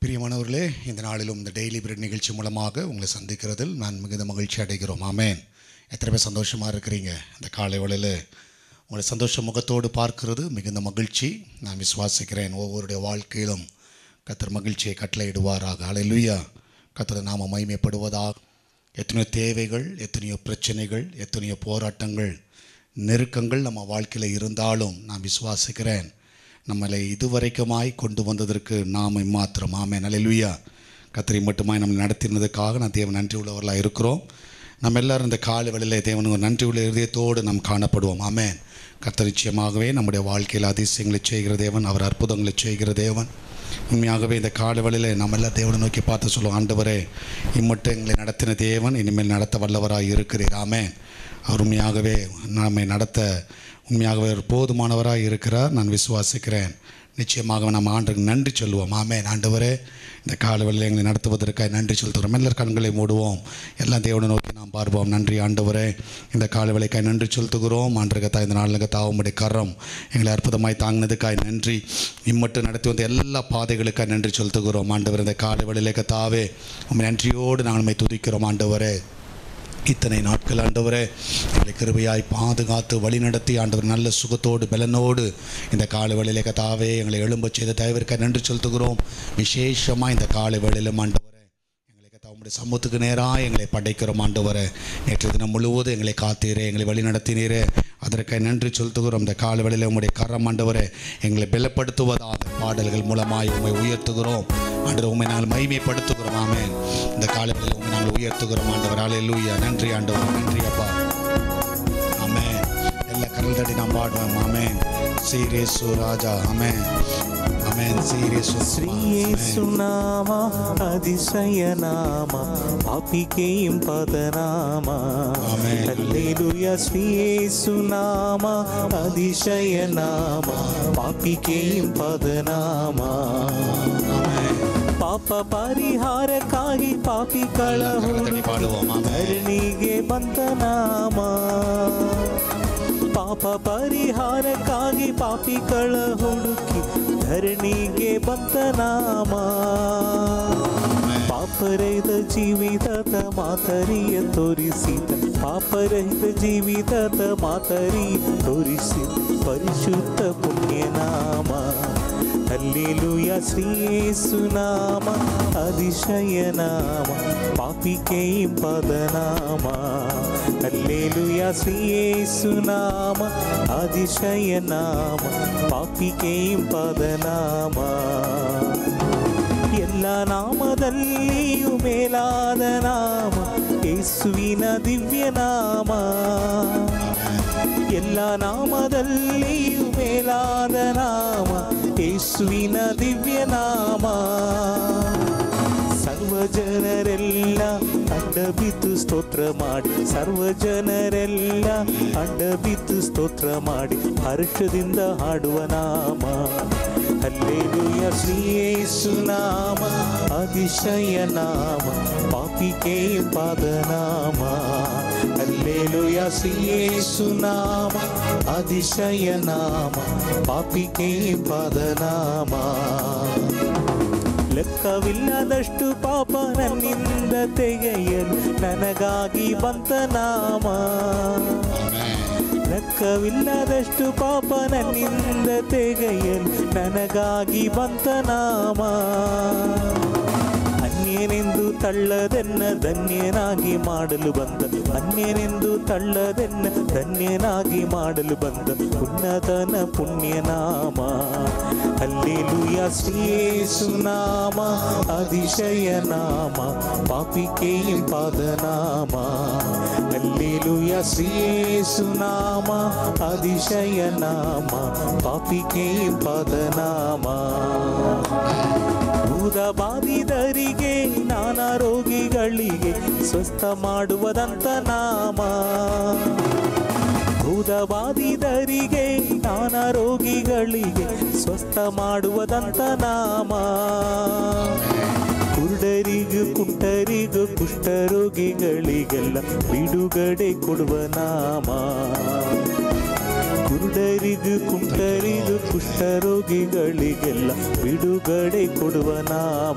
பிரியமானவர்களே இந்த நாளிலும் இந்த டெய்லி பிரெட் நிகழ்ச்சி மூலமாக உங்களை சந்திக்கிறதில் நான் மிகுந்த மகிழ்ச்சி அடைகிறோம் ஆமேன் எத்தனை பேர் சந்தோஷமாக இருக்கிறீங்க இந்த காலை வேளையில் உங்களை சந்தோஷ முகத்தோடு பார்க்கிறது மிகுந்த மகிழ்ச்சி நான் விசுவாசிக்கிறேன் ஒவ்வொருடைய வாழ்க்கையிலும் கத்தர் மகிழ்ச்சியை கட்டளையிடுவாராக அலையிலுயா கத்தர் நாம மகிமைப்படுவதாக எத்தனையோ தேவைகள் எத்தனையோ பிரச்சனைகள் எத்தனையோ போராட்டங்கள் நெருக்கங்கள் நம்ம வாழ்க்கையில் இருந்தாலும் நான் விசுவாசிக்கிறேன் நம்மளை இதுவரைக்குமாய் கொண்டு வந்ததற்கு நாம் மாத்திரம் ஆமே நல்லலுயா கத்திரை மட்டுமாய் நம்ம நடத்தினதுக்காக நான் தேவன் நன்றி உள்ளவர்களாக இருக்கிறோம் நம்ம எல்லாரும் இந்த காலை வேளையில் தேவனுக்கு நன்றி உள்ள இதயத்தோடு நாம் காணப்படுவோம் ஆமேன் கர்த்தர் நிச்சயமாகவே நம்முடைய வாழ்க்கையில் அதிசயங்களை செய்கிற தேவன் அவர் அற்புதங்களை செய்கிற தேவன் உண்மையாகவே இந்த காலை வேளையில் நம்ம எல்லாம் தேவனை நோக்கி பார்த்து சொல்லுவோம் ஆண்டவரே இம்மட்டும் எங்களை நடத்தின தேவன் இனிமேல் நடத்த வல்லவராக இருக்கிறீர் ஆமேன் அவர் உண்மையாகவே நம்மை நடத்த உண்மையாகவே ஒரு போதுமானவராக இருக்கிறார் நான் விசுவாசிக்கிறேன் நிச்சயமாக நம்ம ஆண்டுக்கு நன்றி சொல்லுவோம் ஆமே ஆண்டவரே இந்த காலவெளியில் எங்களை நடத்துவதற்காக நன்றி செலுத்துகிறோம் எல்லார் கண்களை மூடுவோம் எல்லாம் தேவனை நோக்கி நாம் பார்ப்போம் நன்றி ஆண்டவரே இந்த காலவேளைக்காய் நன்றி செலுத்துகிறோம் ஆண்டருக்கத்தா இந்த நாளுக்கு தாவும்படி கரம் எங்களை அற்புதமாய் தாங்கினதுக்காய் நன்றி இம்மட்டும் நடத்தி வந்த எல்லா பாதைகளுக்காக நன்றி செலுத்துகிறோம் ஆண்டவர் இந்த காலவேளையிலேக்க தாவே உண்மை நன்றியோடு நாங்கள் உண்மை துதிக்கிறோம் ஆண்டவரே இத்தனை நாட்கள் ஆண்டவரே எங்களை கிருபையாய் பாதுகாத்து வழிநடத்தி ஆண்டவர் நல்ல சுகத்தோடு பலனோடு இந்த காலை வேளையிலே கதாவே எங்களை எழும்பச் செய்த தயவிற்க நன்றி செலுத்துகிறோம் விசேஷமாக இந்த காலை வேளையிலும் ஆண்டவரே எங்களை கத்தா உங்களுடைய சமூகத்துக்கு நேராக எங்களை படைக்கிறோம் ஆண்டவரே நேற்று தினம் முழுவதும் எங்களை காத்தீரே எங்களை வழி நடத்தினீரே அதற்காக நன்றி செலுத்துகிறோம் இந்த கால வேளையில் உங்களுடைய கரம் ஆண்டவரே எங்களை பலப்படுத்துவதாக பாடல்கள் மூலமாய் உண்மை உயர்த்துகிறோம் ஆண்டவர் உண்மை நாங்கள் மகிமைப்படுத்துகிறோம் ஆமேன் இந்த காலங்களில் உண்மை நாங்கள் உயர்த்துகிறோம் ஆண்டவர் அலையிலூயா நன்றி ஆண்டவர் நன்றி அப்பா ஆமேன் எல்லா கரல் தட்டி நாம் பாடுவோம் ஆமேன் சீரியசு ராஜா ஆமேன் ஆமேன் சீரியசு శ్రీయేసునామ అతిశయనామ పాపికేయం పదనామ ఆమేన్. హల్లెలూయ శ్రీయేసునామ అతిశయనామ పాపికేయం పదనామ ಪಾಪ ಪರಿಹಾರಕ್ಕಾಗಿ ಪಾಪಿಗಳ கரல் தட்டி பாடுவோம் ஆமேன் ಧರಣಿಗೆ ಬಂದ ನಾಮ ಪಾಪ ಪರಿಹಾರಕ್ಕಾಗಿ ಪಾಪಿಗಳ ಹುಡುಕಿ ಧರಣಿಗೆ ಬಂದ ನಾಮ ಪಾಪರಹಿತ ಜೀವಿತದ ಮಾತರಿಯ ತೋರಿಸಿದ ಪಾಪರಹಿತ ಜೀವಿತದ ಮಾತರಿಯ ತೋರಿಸಿದ ಪರಿಶುದ್ಧ ಪುಣ್ಯನಾಮ ಹಲ್ಲೆಲೂಯ ಶ್ರೀಯೇಸುನಾಮ ಅತಿಶಯನಾಮ ಪಾಪಿಕೆ ಪದನಾಮ ಹಲ್ಲೆಲೂಯ ಶ್ರೀಯೇಸುನಾಮ ಅತಿಶಯನಾಮ ಪಾಪಿಕೆ ಪದನಾಮ ಎಲ್ಲ ನಾಮದಲ್ಲಿಯೂ ಮೇಲಾದ ನಾಮ ಯೇಸುವಿನ ದಿವ್ಯ ನಾಮ ಎಲ್ಲ ನಾಮದಲ್ಲಿಯೂ ಮೇಲಾದ ನಾಮ ಯೇಸುವಿನ ದಿವ್ಯ ನಾಮ ಸರ್ವ ಜನರೆಲ್ಲ ಅಡ್ಡ ಬಿದ್ದು ಸ್ತೋತ್ರ ಮಾಡಿ ಸರ್ವ ಜನರೆಲ್ಲ ಅಡ್ಡ ಬಿದ್ದು ಸ್ತೋತ್ರ ಮಾಡಿ ಹರ್ಷದಿಂದ ಹಾಡುವ ನಾಮ ಹಲ್ಲೆಲೂಯ ಶ್ರೀಯೇಸು ನಾಮ ಅತಿಶಯ ನಾಮ ಪಾಪಿಕೆ ಪಾದನಾಮ ಹಲ್ಲೆಲೂಯ ಶ್ರೀಯೇಸು ನಾಮ ಅತಿಶಯ ನಾಮ ಪಾಪಿಕೆ ಪಾದನಾಮ ಲೆಕ್ಕವಿಲ್ಲದಷ್ಟು ಪಾಪ ನನ್ನಿಂದ ತೆಗೆಯಲು ನನಗಾಗಿ ಬಂತ ನಾಮ ಲೆಕ್ಕವಿಲ್ಲದಷ್ಟು ಪಾಪ ನನ್ನಿಂದ ತೆಗೆಯಲು ನನಗಾಗಿ ಬಂತ ನಾಮ ಅನ್ಯನೆಂದು ತಳ್ಳದೆನ್ನ ಧನ್ಯನಾಗಿ ಮಾಡಲು ಬಂದ ಅನ್ಯನೆಂದು ತಳ್ಳದೆನ್ನ ಧನ್ಯನಾಗಿ ಮಾಡಲು ಬಂದ ಉನ್ನತನ ಪುಣ್ಯನಾಮ ಹಲ್ಲೆಲೂಯ ಶ್ರೀಯೇಸು ನಾಮ ಅತಿಶಯ ನಾಮ ಪಾಪಿಕೆ ಪಾದನಾಮ ಹಲ್ಲೆಲೂಯ ಶ್ರೀಯೇಸು ನಾಮ ಅತಿಶಯ ನಾಮ ಪಾಪಿಕೆ ಪದನಾಮ ಭೂತ ಬಾಧಿದರಿಗೆ ನಾನಾ ರೋಗಿಗಳಿಗೆ ಸ್ವಸ್ಥ ಮಾಡುವುದಂತ ನಾಮ ಭೂತ ಬಾಧಿದರಿಗೆ ನಾನಾ ರೋಗಿಗಳಿಗೆ ಸ್ವಸ್ಥ ಮಾಡುವುದಂತ ನಾಮ ಕುರುಡರಿಗೂ ಕುಂಟರಿಗೂ ಕುಷ್ಠರೋಗಿಗಳಿಗೆಲ್ಲ ಬಿಡುಗಡೆ ಕೊಡುವ ನಾಮ ಕುರುಡರಿಗೂ ಕುಂಟರಿಗೂ ಕುಷ್ಠರೋಗಿಗಳಿಗೆಲ್ಲ ಬಿಡುಗಡೆ ಕೊಡುವ ನಾಮ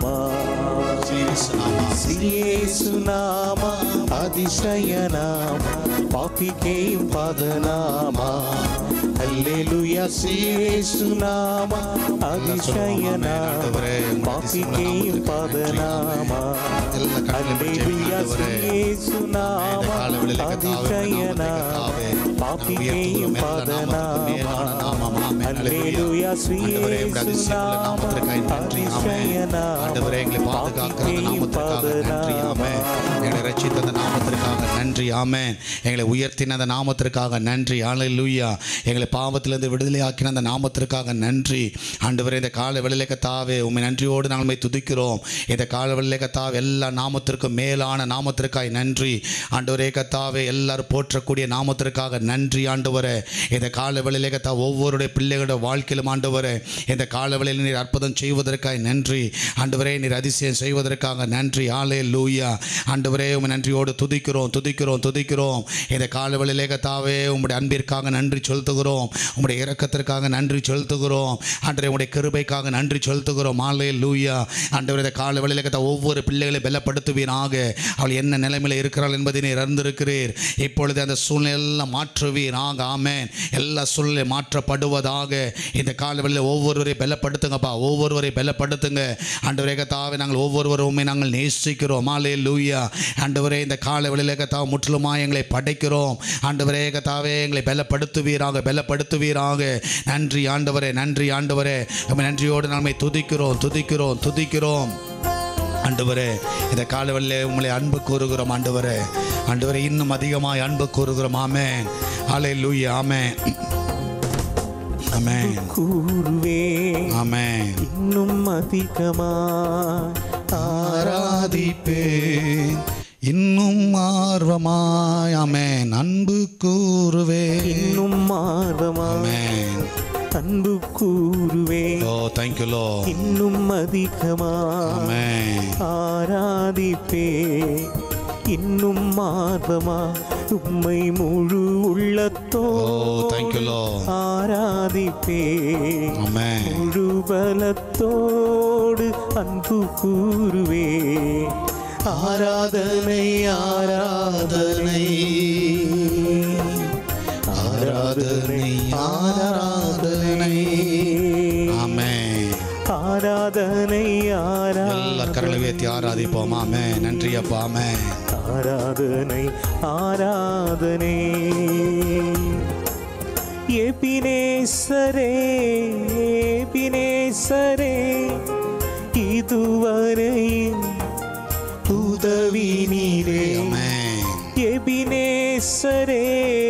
ಯೇಸು ನಾಮ அதிசய நாம பாப்பிக்கேயும் பாதநாம அல்லேலூயா இயேசு நாம அதிசய நாம பாப்பிக்கேயும் பாதநாம அல்லேலூயா இயேசு நாம அதிசய நாம பாப்பிக்கேயும் பாதநாம அல்லேலூயா இயேசு நாம அதிசய நாம பாப்பிக்கேயும் பாதநாம எங்களை ரட்சித்த அந்த நாமத்திற்காக நன்றி ஆமென் எங்களை உயர்த்தின அந்த நாமத்திற்காக நன்றி ஹalleluya எங்களை பாவத்திலிருந்து விடுதலையாக்கின அந்த நாமத்திற்காக நன்றி ஆண்டவரே இந்த கால வெளியில கத்தாவே உண்மை நன்றியோடு நாங்கள் உம்மை துதிக்கிறோம் இந்த கால வெளியில கத்தாவே எல்லா நாமத்திற்கும் மேலான நாமத்திற்காய் நன்றி ஆண்டவரே கத்தாவே எல்லாரும் போற்றக்கூடிய நாமத்திற்காக நன்றி ஆண்டவரே இந்த கால வெளியில கத்தா ஒவ்வொருடைய பிள்ளைகளோட வாழ்க்கையிலும் ஆண்டவரே இந்த கால வேளையில் நீர் அற்புதம் செய்வதற்காக நன்றி ஆண்டவரே நீர் அதிசயம் செய்வதற்காக நன்றி ஆலே லூயா ஆண்டவரே உமை நன்றியோடு துதிக்கிறோம் துதிக்கிறோம் துதிக்கிறோம் இந்த காலவெளியிலே கத்தாவே உம்முடைய அன்பிற்காக நன்றி செலுத்துகிறோம் உம்முடைய இரக்கத்திற்காக நன்றி செலுத்துகிறோம் ஆண்டவரே உம்முடைய கிருபைக்காக நன்றி செலுத்துகிறோம் ஆலே லூயா ஆண்டவரே இந்த காலவெளியிலே கத்தா ஒவ்வொரு பிள்ளைகளை பலப்படுத்துவீராக அவள் என்ன நிலைமையில் இருக்கிறாள் என்பதை நீர் அறிந்திருக்கிறீர் இப்பொழுது அந்த சூழ்நிலை எல்லாம் மாற்றுவீராக ஆமென் எல்லா சூழ்நிலை மாற்றப்படுவதாக இந்த காலவெளியில் ஒவ்வொருவரையும் பலப்படுத்துங்கப்பா ஒவ்வொருவரை பலப்படுத்துங்க ஆண்டவரே கத்தாவே நாங்கள் ஒவ்வொருவருமே நாங்கள் நேசிக்கிறோம் ஆலே லூயா ஆண்டவரே இந்த கால வெளியில கத்தாவை முற்றிலுமாய் எங்களை படைக்கிறோம் ஆண்டவரே கத்தாவே எங்களை பலப்படுத்துவீராக பலப்படுத்துவீராக நன்றி ஆண்டவரே நன்றி ஆண்டவரே உம்மை நன்றியோடு நாமை துதிக்கிறோம் துதிக்கிறோம் துதிக்கிறோம் ஆண்டவரே இந்த காலவெளியில் உங்களை அன்பு கூறுகிறோம் ஆண்டவரே ஆண்டவரே இன்னும் அதிகமாய் அன்பு கூறுகிறோம் ஆமென் ஆலே லூயா ஆமென் ஆமென் கூறுவே ஆமென் இன்னும் அதிகமாய் ஆராதிப்பேன் இன்னும் ஆர்வமாய் ஆமென் அன்பு கூறுவேன் இன்னும் ஆர்வமாய் ஆமென் அன்பு கூறுவே ஓ தேங்க்யூ லோ இன்னும் அதிகமாய் ஆமென் ஆராதிப்பே இன்னும் ஆர்வமா உம்மை முழு உள்ளத்தோ ஓ தேங்க்யூ லோ ஆராதிப்பே ஆமென் முழு பலத்தோடு அன்பு கூறுவே ஆராதனை ஆராதனை ஆராதனை ஆராதனை ஆமென் ஆராதனை எல்லா கரங்களை உயர்த்தி ஆராதிப்போம் ஆமென் நன்றி அப்பா ஆமென் ஆராதனை ஆராதனை எபினேசரே எபினேசரே இதுவரை உதவி நீரே ஆமென் எபினேசரே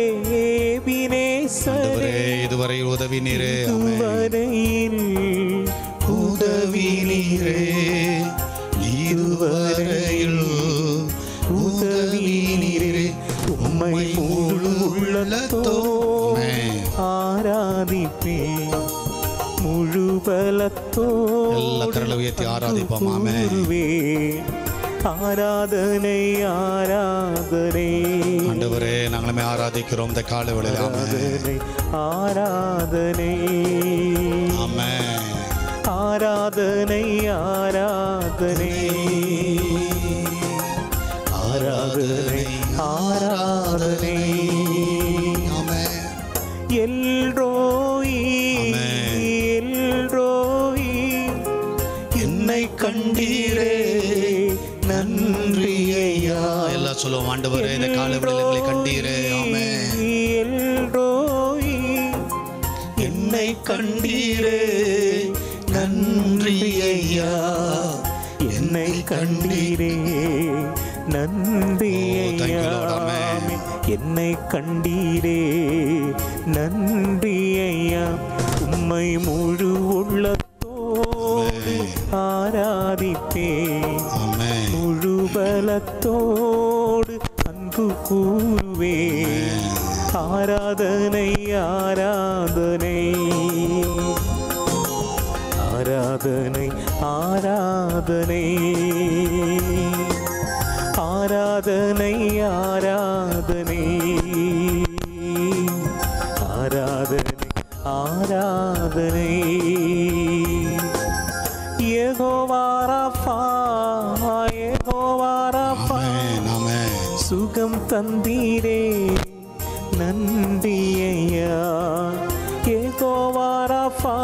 எபினேசரே ஆண்டவரே இதுவரை உதவி நீரே ஆமென் இதுவரையில் உதவி நீரே இதுவரையில் உதவி நீரே உம்மை முழு உள்ளத்தோ ஆமென். ஆராதிப்பே முழு பலத்தோ எல்லா கரங்களை உயர்த்தி ஆராதிப்போம் ஆமென் கூறுவே ஆராதனை ஆராதனை ஆண்டவரே நாங்களுமே ஆராதிக்கிறோம் இந்த கால வேளையில் ஆமென் ஆராதனை ஆராதனை ஆமென் ஆராதனை ஆராதனை ஆராதனை ஆராதனை ஆமென் எல்ரோயி ஆமென். எல்ரோயி என்னை கண்டீரே நன்றி ஐயா எல்லாம் சொல்லுவோம் ஆண்டவரே இந்த கால வேளையில் எங்களை கண்டீரே ஆமென் எல்ரோயி என்னை கண்டீரே நன்றி ஐயா என்னை கண்டீரே நன்றி Oh, thank you, ஐயா Lord. Amen. என்னை கண்டீரே நன்றி ஐயா உம்மை முழு உள்ளத்தோடு ஆராதிப்பேன் ஆமென் முழு பலத்தோடு அன்பு கூறுவே ஆராதனை ஆராதனை ஆராதனை ஆராதனை ஆராதனை ஆராதனை ஆராதனை ஏகோவாராஃபா ஏகோவாராஃபா ஆமென் ஆமென் சுகம் தந்தீரே நன்றி ஐயா ஏகோவாராஃபா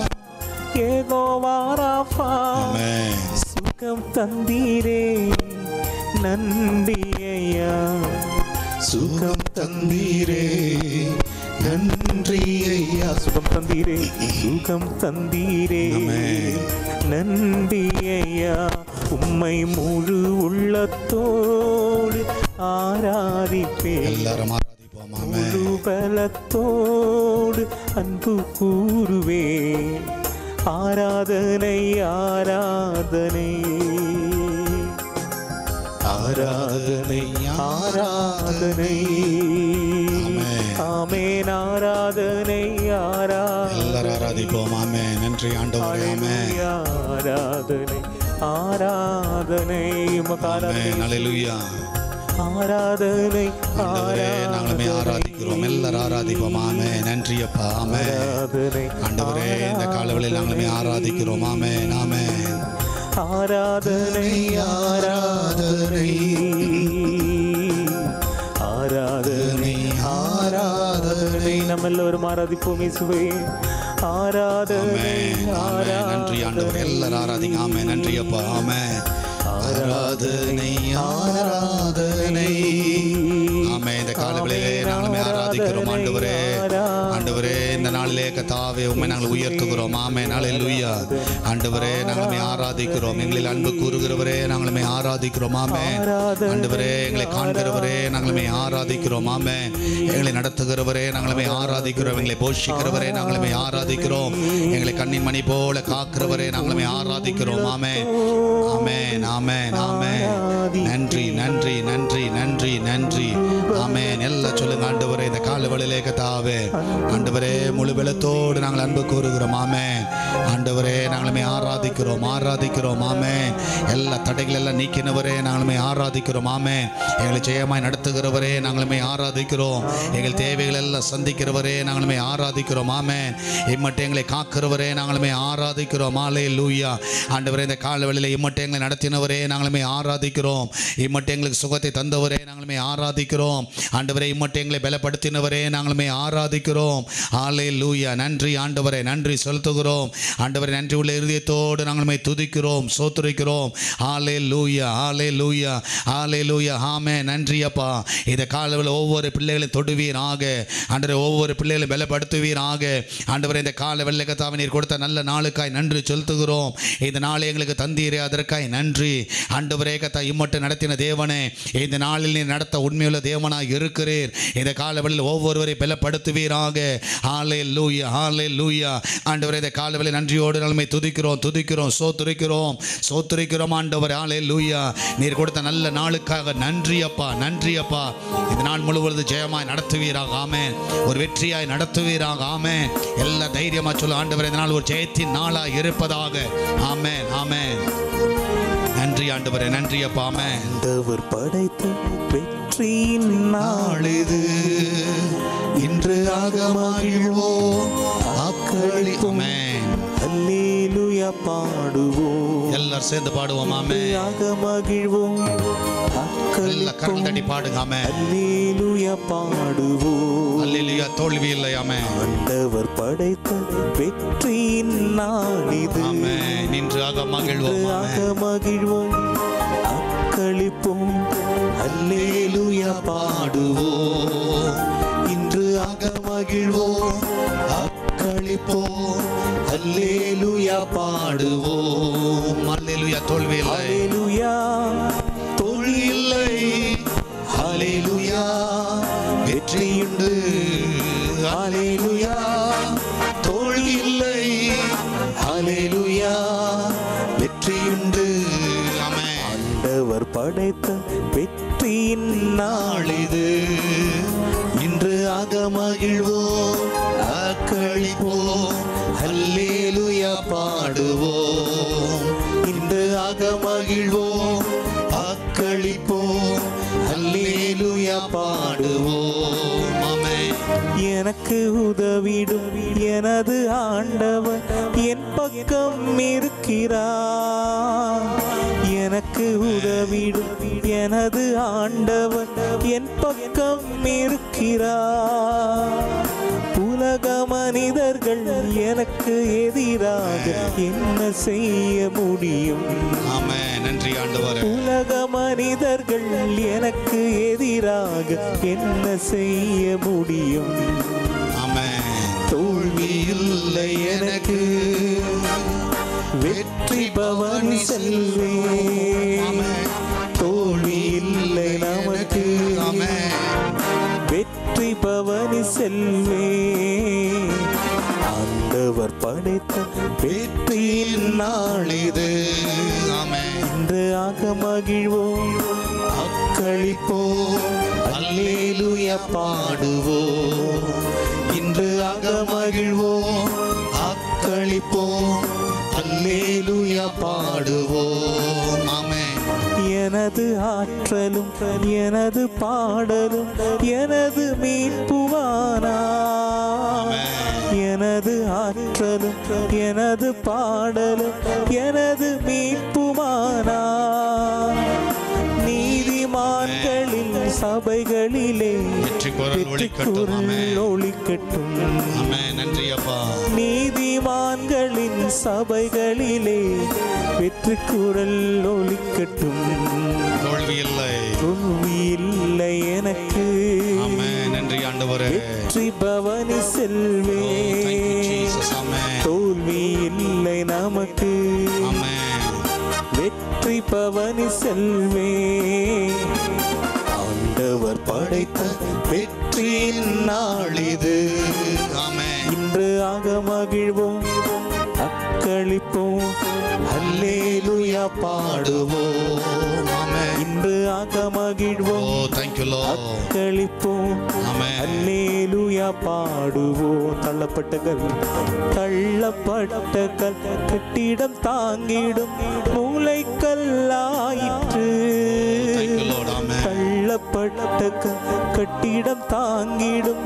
ஏகோவாராஃபா ஆமென் சுகம் தந்தீரே நன்றி ஐயா சுகம் தந்தீரே நன்றி ஐயா சுகம் தந்தீரே சுகம் தந்தீரே ஆமென். நன்றி ஐயா உம்மை முழு உள்ளத்தோடு ஆராதிப்பேன் எல்லாரும் ஆராதிப்போம் ஆமென் முழு பலத்தோடு அன்பு கூறுவேன் ஆராதனை ஆராதனை ஆராதனை ஆராதனை ஆமென். ஆமேன் ஆராதனை ஆராதனை எல்லாரும் ஆராதிப்போம் ஆமென் நன்றி ஆண்டவரே ஆமென் ஆராதனை ஆராதனை உமக்கு ஆமென் ஆராதனை ஹalleluya ஆராதனை ஆண்டவரே நாங்களுமே ஆராதிக்கிறோம் எல்லாரும் ஆராதிப்போம் ஆமென் நன்றி அப்பா ஆமென் ஆராதனை ஆண்டவரே இந்த காலவெளியில் நாங்களுமே ஆராதிக்கிறோம் ஆமென் ஆமென் ஆராதனை ஆராதனை ஆராதனை ஆராதனை நம்ம எல்லோரும் ஆராதிப்போம் இயேசுவே ஆராதனை ஆமென் ஆமென் நன்றி ஆண்டவரே எல்லாரும் ஆராதிங்க ஆமென் நன்றி அப்பா ஆமென் ஆராதனை ஆராதனை ஆமென் இந்த காலவெளியிலே நாங்களுமே ஆராதிக்கிறோம் ஆண்டவரே ஆண்டவரே இந்த நாளிலே கத்தாவே உண்மை நாங்கள் உயர்த்துகிறோம் ஆமென் ஹalleluya ஆண்டவரே நாங்களுமே ஆராதிக்கிறோம் எங்களில் அன்பு கூறுகிறவரே நாங்களுமே ஆராதிக்கிறோம் ஆமென் ஆண்டவரே எங்களை காண்கிறவரே நாங்களுமே ஆராதிக்கிறோம் ஆமென் எங்களை நடத்துகிறவரே நாங்களுமே ஆராதிக்கிறோம் எங்களை போஷிக்கிறவரே நாங்களுமே ஆராதிக்கிறோம் எங்களை கண்ணின் மணி போல காக்கிறவரே நாங்களுமே ஆராதிக்கிறோம் ஆமென் ஆமென் ஆமென் ஆமென் நன்றி நன்றி நன்றி நன்றி நன்றி ஆமென் எல்லாம் சொல்லுங்க ஆண்டவரே இந்த கால வழியிலே கத்தாவே ஆண்டவரே முழு பலத்தோடு நாங்கள் அன்பு கூறுகிறோம் ஆமென் ஆண்டவரே நாங்களுமே ஆராதிக்கிறோம் ஆராதிக்கிறோம் ஆமென் எல்லா தடைகள் எல்லாம் நீக்கினவரே நாங்களுமே ஆராதிக்கிறோம் ஆமென் எங்களை ஜெயமாய் நடத்துகிறவரே நாங்களுமே ஆராதிக்கிறோம் எங்கள் தேவைகள் எல்லாம் சந்திக்கிறவரே நாங்களுமே ஆராதிக்கிறோம் ஆமென் இம்மட்டும் எங்களை காக்கிறவரே நாங்களுமே ஆராதிக்கிறோம் ஆலே லூயா ஆண்டவரே இந்த கால வேளையில இம்மட்டும் எங்களை நடத்தினவரே நாங்களுமே ஆராதிக்கிறோம் இம்மட்டும் எங்களுக்கு சுகத்தை தந்தவரே நாங்களுமே ஆராதிக்கிறோம் ஆண்டவரே இம்மட்டும் எங்களை பலப்படுத்தினவரே நாங்களுமே ஆராதிக்கிறோம் ஆலே லூயா நன்றி ஆண்டவரே நன்றி செலுத்துகிறோம் ஆண்டவரே நன்றி உள்ள இருதயத்தோடு நாங்களுமே துதிக்கிறோம் சோத்துரைக்கிறோம் ஆலே லூயா ஆலே லூயா ஆலே லூயா ஆமே நன்றி அப்பா இந்த காலவில் ஒவ்வொரு பிள்ளைகளையும் தொடுவீராக ஆண்டவரே ஒவ்வொரு பிள்ளைகளையும் பலப்படுத்துவீராக ஆண்டவரே இந்த கால வெள்ளக்கத்தாவை நீர் கொடுத்த நல்ல நாளுக்காய் நன்றி செலுத்துகிறோம் இந்த நாள் எங்களுக்கு தந்தீரே அதற்காய் நன்றி ஆண்டவரே கத்தா இம்மட்டு நடத்தின தேவனே இந்த நாளில் நீர் நடத்த உண்மையுள்ள தேவனாய் இருக்கிறீர் இந்த காலவெளியில் ஒவ்வொருவரை பலப்படுத்துவீராக ஆலே லூயா ஆலே லூயா ஆண்டவரே இந்த காலவெளி நன்றியோடு நிலைமை துதிக்கிறோம் துதிக்கிறோம் சோத்துரைக்கிறோம் சோத்துரைக்கிறோம் ஆண்டவர் ஆலே லூயா நீர் கொடுத்த நல்ல நாளுக்காக நன்றி அப்பா நன்றி அப்பா இந்த நாள் முழுவது ஜெயமாய் நடத்துவீராக ஆமென் ஒரு வெற்றியாய் நடத்துவீராக ஆமென் எல்லா தைரியமா சொல்ல ஆண்டவர் இந்த நாள் ஒரு ஜெயத்தின் நாளாய் இருப்பதாக ஆமென் ஆமென் நன்றி ஆண்டவரே நன்றி அப்பா ஆமென் ஆண்டவர் படைத்த வெற்றியின் நாள் நாளிது இன்று ஆகமாகிழ்வோம் ஆக்களிப்போம் அல்லேலூயா பாடுவோம் எல்லாரும் சேர்ந்து பாடுவோம் ஆமே ஆக மகிழ்வோம் எல்லா கரல் தட்டி பாடுங்க ஆமே அல்லேலூயா பாடுவோம் அல்லேலூயா தோல்வி இல்லை ஆமே ஆண்டவர் படைத்த வெற்றியின் நாள் இது ஆமே நின்று ஆக மகிழ்வோம் ஆக ஆமே மகிழ்வோம் அக்களிப்போம் அல்லேலூயா பாடுவோம் இன்று ஆக மகிழ்வோம் அக்களிப்போம் அல்லேலூயா பாடுவோம் அல்லேலூயா தோல்வி இல்லை அல்லேலூயா தோல்வி இல்லை அல்லேலூயா வெற்றியுண்டு அல்லேலூயா தோல்வி இல்லை அல்லேலூயா வெற்றியுண்டு ஆமென் ஆண்டவர் படைத்த வெற்றியின் நாள் நாளிது இன்று ஆக மகிழ்வோம் அக்களிப்போம் அல்லேலூயா பாடுவோம் இன்று ஆக மகிழ்வோம் அக்களிப்போம் அல்லேலூயா பாடுவோம் ஆமென் எனக்கு உதவிடும் எனது ஆண்டவர் என் பக்கம் இருக்கிறார் எனக்கு உதவிடும் எனது ஆண்டவர் என் பக்கம் இருக்கிறார் உலக மனிதர்கள் எனக்கு எதிராக என்ன செய்ய முடியும் ஆமே நன்றி ஆண்டவரே உலக மனிதர்கள் எனக்கு எதிராக என்ன செய்ய முடியும் ஆமே தோல்வி இல்லை எனக்கு வெற்றி பவனி செல்வே தோல்வி இல்லை நமக்கு ஆமே வெற்றி பவனி செல்வே ஆண்டவர் படைத்த வெற்றியின் நாள் இது ஆமே இன்று ஆக மகிழ்வோம் அக்களிப்போம் அல்லேலூயா பாடுவோம் இன்று ஆக மகிழ்வோம் அக்களிப்போம் அல்லேலூயா பாடுவோம் ஆமே எனது ஆற்றலும் எனது பாடலும் எனது மீட்புவானா எனது ஆற்றலும் எனது பாடலும் எனது மீட்புமானா நீதிமான்களின் சபைகளிலே வெற்றி குரல் வெற்றி ஒலிக்கட்டும் ஆமே குரல் ஒலிக்கட்டும் ஆமே நன்றி அப்பா நீதிமான்களின் சபைகளிலே வெற்றி குரல் ஒலிக்கட்டும் தோல்வி இல்லை தோல்வி இல்லை எனக்கு ஆமே நன்றி ஆண்டவரே வெற்றி பவனி செல்வே Oh, thank you, Jesus. Amen. தோல்வி இல்லை நமக்கு Amen. வெற்றி பவனி செல்வே ஆண்டவர் படைத்த வெற்றியின் நாள் இது Amen. இன்று ஆக மகிழ்வோம் அக்களிப்போம் அல்லேலூயா பாடுவோம் Amen. இன்று ஆக மகிழ்வோம் Oh, thank you, Lord. அக்களிப்போம் Amen. அல்லேலூயா பாடுவோம் தள்ளப்பட்ட கல் தள்ளப்பட்ட கல் கட்டிடம் தாங்கிடும் மூளைக்கல்லாயிற்று Thank you, Lord. Amen. தள்ளப்பட்ட க- கட்டிடம் தாங்கிடும்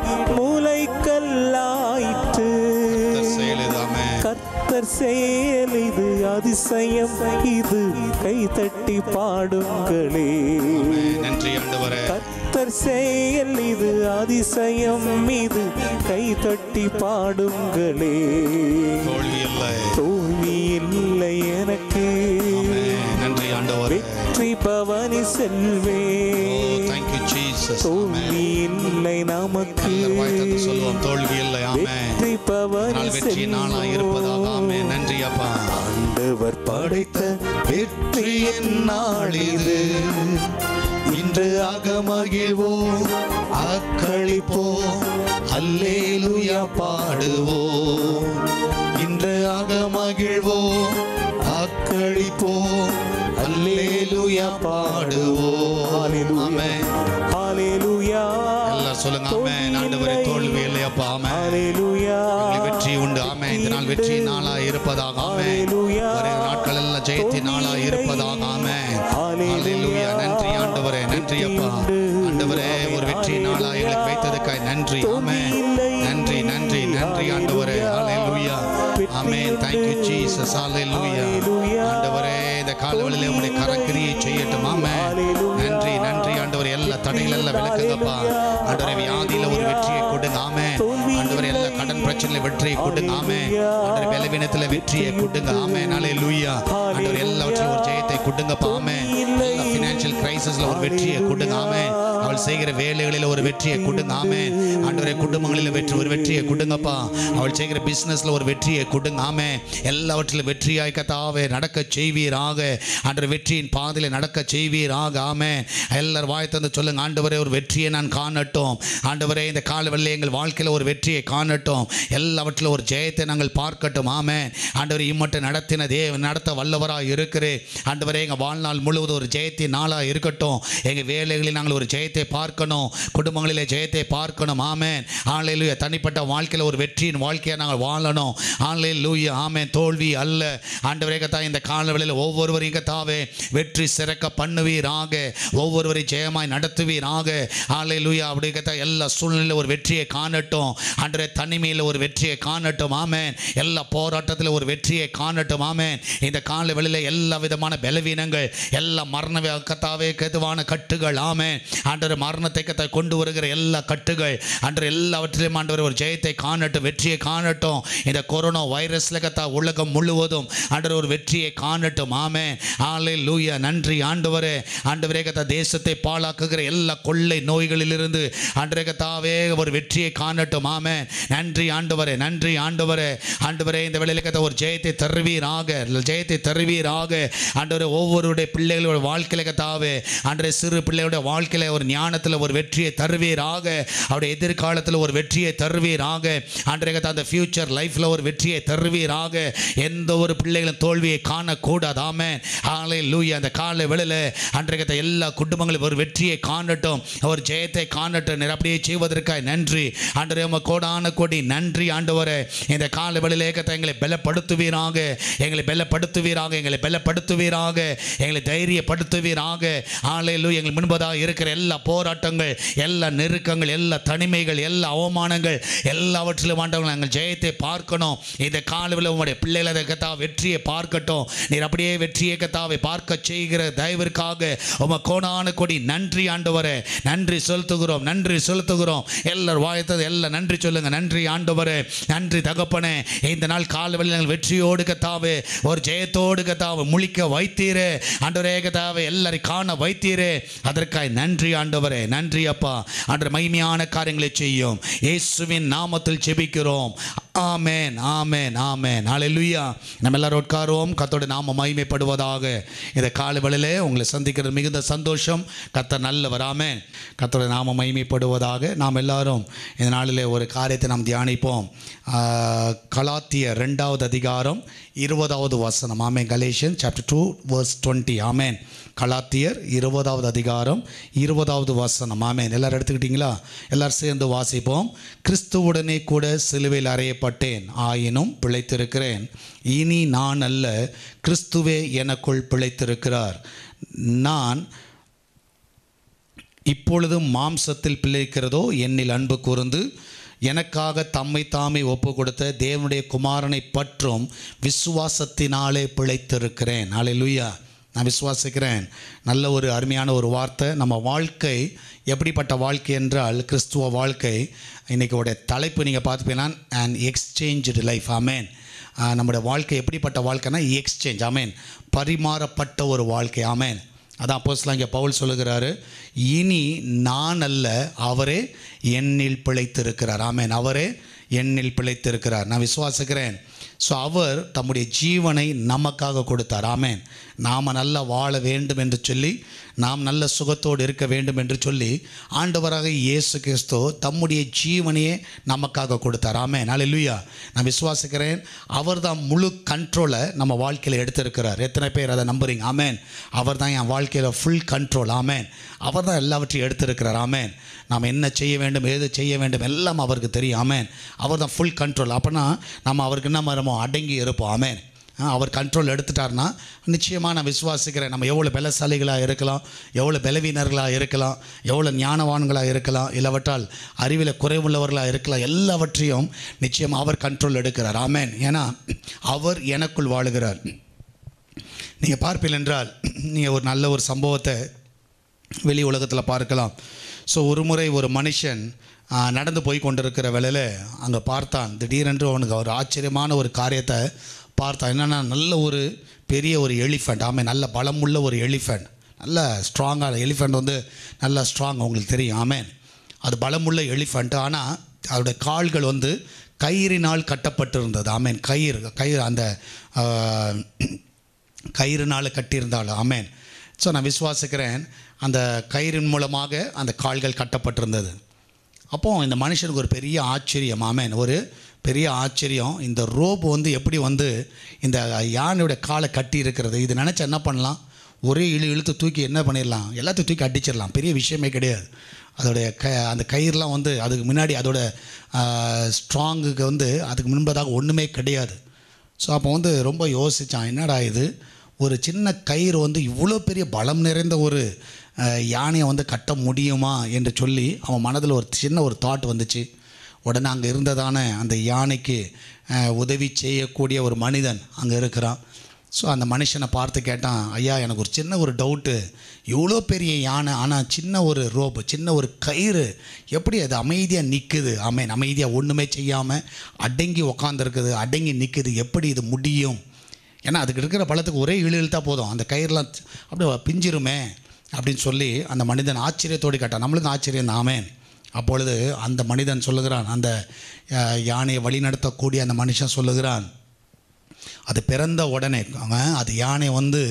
மூளைக்கல்லாயிற்று கர்த்தர் செயல் இது. Amen. கர்த்தர் செயல் இது அதிசயம் இது கைதட்டி பாடுங்களே Amen. நன்றி ஆண்டவரே கர்த்தர் செயல் இது அதிசயம் இது கைதட்டி பாடுங்களே தோல்வி இல்லை தோல்வி இல்லை எனக்கு Amen. நன்றி ஆண்டவரே வெற்றி பவனி செல்வே Oh, thank you, Jesus. Amen. தோல்வி இல்லை நமக்கு எல்லாரும் வாய் திறந்து சொல்லுவோம் தோல்வி இல்லை ஆமென் வெற்றி பவனி நாள் வெற்றி நாளா இருப்பதாக ஆமென் செல்வோம் நன்றி அப்பா ஆண்டவர் படைத்த வெற்றியின் நாள் இது இன்று ஆக மகிழ்வோம் அக்களிப்போம் அல்லேலூயா பாடுவோம் இன்று ஆக மகிழ்வோம் அக்களிப்போம் அல்லேலூயா பாடுவோம் ஆமென் ஹalleluya எல்லாரும் சொல்லுங்க ஆமென் ஆண்டவரே தோல்வி இல்லையப்பா ஆமென் ஹalleluya உங்களுக்கு வெற்றி உண்டு ஆமே இந்த நாள் வெற்றி நாளா இருப்பதாக ஆமே வரை நாட்கள் எல்லாம் ஜெயத்தின் நாளா இருப்பதாக ஆமே ஹalleluya நன்றி ஆண்டவரே நன்றி அப்பா ஆண்டவரே ஒரு வெற்றி நாளா எங்களுக்கு வைத்ததுக்காய் நன்றி ஆமே நன்றி நன்றி நன்றி ஆண்டவரே ஹalleluya ஆமென் thank you jesus ஹalleluya ஆண்டவரே இந்த காலவெளியிலே உங்களுடைய கரக்கிரியை செய்யட்டும் ஆமே நன்றி நன்றி ஆண்டவரே எல்லா தடைகள் எல்லாம் விளக்குங்கப்பா ஆண்டவரே வியாதியில ஒரு வெற்றியை கொடுங்க ஆமே ஆண்டவரே எல்லா கடன் பிரச்சனையில வெற்றியை கொடுங்க ஆமே ஆண்டவரே பலவீனத்துல வெற்றியை கொடுங்க ஆமே நாளே லூயா ஆண்டவரே எல்லாவற்றிலும் ஒரு ஜெயத்தை கொடுங்கப்பா ஆமே எல்லா ஃபினான்ஷியல் கிரைசிஸ்ல ஒரு வெற்றியை கொடுங்க ஆமே அவள் செய்கிற வேலைகளில் ஒரு வெற்றியை கொடுங்க ஆமே ஆண்டவரே குடும்பங்களில் வெற்றி ஒரு வெற்றியை கொடுங்கப்பா அவள் செய்கிற பிசினஸ்ல ஒரு வெற்றியை கொடுங்க ஆமே எல்லாவற்றிலும் வெற்றியாய் கத்தாவே நடக்க செய்வீராக ஆண்டவர் வெற்றியின் பாதையில் நடக்க செய்வீராக ஆமே எல்லாரும் வாய் தந்து சொல்லுங்க ஆண்டவரே ஒரு வெற்றியை நான் காணட்டும் ஆண்டவரே இந்த காலவெளியில் எங்கள் வாழ்க்கையில் ஒரு வெற்றியை காணட்டும் எல்லாவற்றிலும் ஒரு ஜெயத்தை நாங்கள் பார்க்கட்டும் ஆமே ஆண்டவரே இம்மட்டும் நடத்தின தேவ நடத்த வல்லவராக இருக்கிறே ஆண்டவரே எங்கள் வாழ்நாள் முழுவதும் ஒரு ஜெயத்தின் நாளாக இருக்கட்டும் எங்கள் வேலைகளில் நாங்கள் ஒரு ஜெயத்தை பார்க்கணும் குடும்பங்களிலே ஜெயத்தை பார்க்கணும் ஆமேன் ஆன்லைன்லூயா தனிப்பட்ட வாழ்க்கையில் ஒரு வெற்றியின் வாழ்க்கையை நாங்கள் வாழணும் ஆன்லைன் லூயா ஆமேன் தோல்வி அல்ல ஆண்டவரே கத்தா இந்த காலவெளியில் ஒவ்வொருவரையும் கத்தாவே வெற்றி சிறக்க பண்ணுவீராக ஒவ்வொருவரையும் ஜெயமாய் நடத்துவீராக ஆன்லைன் லூயா அப்படி கத்தா எல்லா சூழ்நிலையில் ஒரு வெற்றியை காணட்டும் அன்றைய தனிமையில் ஒரு வெற்றியை காணட்டும் ஆமேன் எல்லா போராட்டத்தில் ஒரு வெற்றியை காணட்டும் ஆமேன் இந்த கால வெளியில் எல்லா விதமான பலவீனங்கள் எல்லா மரண கத்தாவே கெதுவான கட்டுகள் ஆமேன் ஆண்டவர் மரணத்தை கத்த கொண்டு வருகிற எல்லா கட்டுகள் அன்று எல்லாவற்றிலும் ஆண்டவர் ஒரு ஜெயத்தை காணட்டும் வெற்றியை காணட்டும் இந்த கொரோனா வைரஸில் கத்தா உலகம் முழுவதும் ஆண்டவர் ஒரு வெற்றியை காணட்டும் ஆமேன் ஆலை லூயா நன்றி ஆண்டவரே ஆண்டவரே கத்தா தேசத்தை பாழாக்குகிற எல்லா கொள்ளை நோய்களிலிருந்து ஆண்டவரே கத்தாவே ஒரு வெற்றியை காணட்டும் ஆமேன் நன்றி ஆண்டவரே நன்றி ஆண்டவரே ஆண்டவரே இந்த வேளையில் கத்த ஒரு ஜெயத்தை தருவீராக ஜெயத்தை தருவீராக ஆண்டவரே ஒவ்வொருடைய பிள்ளைகளோட வாழ்க்கையில கத்தாவே ஆண்டவரே சிறு பிள்ளைகளுடைய வாழ்க்கையில ஒரு ஞானத்தில் ஒரு வெற்றியை தருவீராக அவருடைய எதிர்காலத்தில் ஒரு வெற்றியை தருவீராக ஆண்டவரே கத்தா அந்த ஃபியூச்சர் லைஃப்பில் ஒரு வெற்றியை தருவீராக எந்த ஒரு பிள்ளைகளும் தோல்வியை காணக்கூடாது ஆமென் ஆலை லூயா அந்த காலை வெளியில் அன்றைய கத்த எல்லா குடும்பங்களும் ஒரு வெற்றியை காணட்டும் ஒரு ஜெயத்தை காணட்டும் நீர் அப்படியே செய்வதற்காக நன்றி ஆண்டவரே உமக்கு கோடான கோடி நன்றி ஆண்டவரே இந்த கால வெளியிலே கத்த எங்களை பலப்படுத்துவீராக எங்களை பலப்படுத்துவீராக எங்களை பலப்படுத்துவீராக எங்களை தைரியப்படுத்துவீராக ஆலையிலும் எங்கள் முன்பதாக இருக்கிற எல்லா போராட்டங்கள் எல்லா நெருக்கங்கள் எல்லா தனிமைகள் எல்லா அவமானங்கள் எல்லாவற்றிலும் ஆண்டவர்கள் நாங்கள் ஜெயத்தை பார்க்கணும் இந்த காலவில் உங்களுடைய பிள்ளைகளை அதை கத்தா வெற்றியை பார்க்கட்டும் நீர் அப்படியே வெற்றியை கத்தாவை பார்க்க செய்கிற தயவிற்காக உம கோணான கொடி நன்றி ஆண்டவரே நன்றி செலுத்துகிறோம் நன்றி செலுத்துகிறோம் எல்லாரும் வாயத்தது எல்லாம் நன்றி சொல்லுங்க நன்றி ஆண்டவரே நன்றி தகப்பனே இந்த நாள் காலவெளியில் நாங்கள் வெற்றியோடு கத்தாவே ஒரு ஜெயத்தோடு கத்தாவை முழிக்க வைத்தீரே ஆண்டவரே கத்தாவை எல்லாரையும் காண வைத்தீரே அதற்காக நன்றி ஆண்டவரே நன்றி அப்பா ஆண்டவர் மகிமையான காரியங்களை செய்யும் இயேசுவின் நாமத்தில் ஜெபிக்கிறோம் ஆமேன் ஆமேன் ஆமேன் ஹalleluya நம்ம எல்லாரும் உட்காருவோம் கத்தோட நாம மகிமைப்படுவதாக இந்த காலவெளியிலே உங்களை சந்திக்கிறது மிகுந்த சந்தோஷம் கத்தர் நல்லவர் ஆமேன் கத்தோட நாம மகிமைப்படுவதாக நாம் எல்லாரும் இந்த நாளிலே ஒரு காரியத்தை நாம் தியானிப்போம் ஆஹ், கலாத்தியர் ரெண்டாவது அதிகாரம் இருபதாவது வசனம் ஆமேன் Galatians chapter two verse twenty ஆமேன் கலாத்தியர் இருபதாவது அதிகாரம் இருபதாவது வசனம் ஆமேன் எல்லாரும் எடுத்துக்கிட்டீங்களா எல்லாரும் சேர்ந்து வாசிப்போம் கிறிஸ்துவுடனே கூட சிலுவையில் அறையப்பட்டேன் ஆயினும் பிழைத்திருக்கிறேன் இனி நான் அல்ல கிறிஸ்துவே எனக்குள் பிழைத்திருக்கிறார் நான் இப்பொழுதும் மாம்சத்தில் பிழைக்கிறதோ என்னில் அன்பு கூர்ந்து எனக்காக தம்மை தாமே ஒப்பு கொடுத்த தேவனுடைய குமாரனை பற்றும் விசுவாசத்தினாலே பிழைத்திருக்கிறேன் ஹalleluya நான் விசுவாசிக்கிறேன் நல்ல ஒரு அருமையான ஒரு வார்த்தை நம்ம வாழ்க்கை எப்படிப்பட்ட வாழ்க்கை என்றால் கிறிஸ்துவ வாழ்க்கை இன்றைக்கி உடைய தலைப்பு நீங்கள் பார்த்துப்பீங்கன்னா அண்ட் எக்ஸ்சேஞ்சு லைஃப் ஆமேன் ஆஹ் நம்முடைய வாழ்க்கை எப்படிப்பட்ட வாழ்க்கைனா எக்ஸ்சேஞ்ச் ஆமேன் பரிமாறப்பட்ட ஒரு வாழ்க்கை ஆமேன் அதான் அப்போஸ்லாம் இங்கே பவுல் சொல்லுகிறாரு இனி நான் அல்ல அவரே என்னில் பிழைத்திருக்கிறார் ஆமேன் அவரே என்னில் பிழைத்திருக்கிறார் நான் விசுவாசிக்கிறேன் ஸோ அவர் தம்முடைய ஜீவனை நமக்காக கொடுத்தார் ஆமேன் நாம் நல்லா வாழ வேண்டும் என்று சொல்லி நாம் நல்ல சுகத்தோடு இருக்க வேண்டும் என்று சொல்லி ஆண்டவராக இயேசு கிறிஸ்து தம்முடைய ஜீவனையே நமக்காக கொடுத்தார் ஆமேன் அல்லேலூயா நான் விசுவாசிக்கிறேன் அவர் தான் முழு கண்ட்ரோலை நம்ம வாழ்க்கையில் எடுத்திருக்கிறார் எத்தனை பேர் அதை நம்புறீங்க ஆமேன் அவர் தான் என் வாழ்க்கையில் ஃபுல் கண்ட்ரோல் ஆமேன் அவர் தான் எல்லாவற்றையும் எடுத்திருக்கிறார் ஆமேன் நாம் என்ன செய்ய வேண்டும் ஏது செய்ய வேண்டும் எல்லாம் அவருக்கு தெரியும் ஆமேன் அவர் தான் ஃபுல் கண்ட்ரோல் அப்போனா நம்ம அவருக்கு என்ன மரமோ அடங்கி இருப்போம் ஆமேன் ஆ, அவர் கண்ட்ரோல் எடுத்துட்டார்னா நிச்சயமாக நான் விசுவாசிக்கிறேன் நம்ம எவ்வளோ பலசாலிகளாக இருக்கலாம் எவ்வளோ பலவீனர்களாக இருக்கலாம் எவ்வளோ ஞானவான்களாக இருக்கலாம் இல்லவற்றால் அறிவில் குறைவுள்ளவர்களாக இருக்கலாம் எல்லாவற்றையும் நிச்சயமாக அவர் கண்ட்ரோல் எடுக்கிறார் ஆமேன் ஏன்னா அவர் எனக்குள் வாழுகிறார் நீங்கள் பார்ப்பீர்கள் என்றால் நீங்கள் ஒரு நல்ல ஒரு சம்பவத்தை வெளி உலகத்தில் பார்க்கலாம் ஸோ ஒரு முறை ஒரு மனுஷன் ஆ, நடந்து போய் கொண்டிருக்கிற வேளையில் அங்கே பார்த்தான் திடீரென்று அவனுக்கு ஒரு ஆச்சரியமான ஒரு காரியத்தை பார்த்தான் என்னென்னா நல்ல ஒரு பெரிய ஒரு எலிஃபண்ட் ஆமே நல்ல பலமுள்ள ஒரு எலிஃபண்ட் நல்ல ஸ்ட்ராங்கான எலிஃபண்ட் வந்து நல்ல ஸ்ட்ராங் உங்களுக்கு தெரியும் ஆமேன் அது பலமுள்ள எலிஃபண்ட் ஆனால் அதோட கால்கள் வந்து கயிறினால் கட்டப்பட்டிருந்தது ஆமேன் கயிறு கயிறு அந்த ஆ, கயிறுனால் கட்டியிருந்தாலும் ஆமேன் ஸோ நான் விசுவாசிக்கிறேன் அந்த கயிறின் மூலமாக அந்த கால்கள் கட்டப்பட்டிருந்தது அப்போ இந்த மனுஷனுக்கு ஒரு பெரிய ஆச்சரியம் ஆமேன் ஒரு பெரிய ஆச்சரியம் இந்த ரோப் வந்து எப்படி வந்து இந்த யானையோட காலை கட்டி இருக்கிறது இது நினச்சா என்ன பண்ணலாம் ஒரே இழு இழுத்து தூக்கி என்ன பண்ணிடலாம் எல்லாத்தையும் தூக்கி அடிச்சிடலாம் பெரிய விஷயமே கிடையாது அதோடைய க அந்த கயிறுலாம் வந்து அதுக்கு முன்னாடி அதோட ஸ்ட்ராங்குக்கு வந்து அதுக்கு முன்பதாக ஒன்றுமே கிடையாது ஸோ அப்போ வந்து ரொம்ப யோசித்தான் என்னடா இது ஒரு சின்ன கயிறு வந்து இவ்வளோ பெரிய பலம் நிறைந்த ஒரு அஹ், யானையை வந்து கட்ட முடியுமா என்று சொல்லி அவன் மனதில் ஒரு சின்ன ஒரு தாட் வந்துச்சு உடனே அங்கே இருந்ததான அந்த யானைக்கு அஹ், உதவி செய்யக்கூடிய ஒரு மனிதன் அங்கே இருக்கிறான் ஸோ அந்த மனுஷனை பார்த்து கேட்டான் ஐயா எனக்கு ஒரு சின்ன ஒரு டவுட்டு இவ்வளோ பெரிய யானை ஆனால் சின்ன ஒரு ரோப்பு சின்ன ஒரு கயிறு எப்படி அது அமைதியாக நிற்குது ஆமேன் அமைதியாக ஒன்றுமே செய்யாமல் அடங்கி உக்காந்துருக்குது அடங்கி நிற்குது எப்படி இது முடியும் ஏன்னா அதுக்கு இருக்கிற பழத்துக்கு ஒரே இழு இழுத்தா போதும் அந்த கயிறுலாம் அப்படியே பிஞ்சிருமே அப்படின்னு சொல்லி அந்த மனிதன் ஆச்சரியத்தோடு கேட்டான் நம்மளுக்கும் ஆச்சரியம் ஆமேன் அப்பொழுது அந்த மனிதன் சொல்லுகிறான் அந்த அஹ், யானையை வழிநடத்தக்கூடிய அந்த மனுஷன் சொல்லுகிறான் அது பிறந்த உடனே அவன் அது யானை வந்து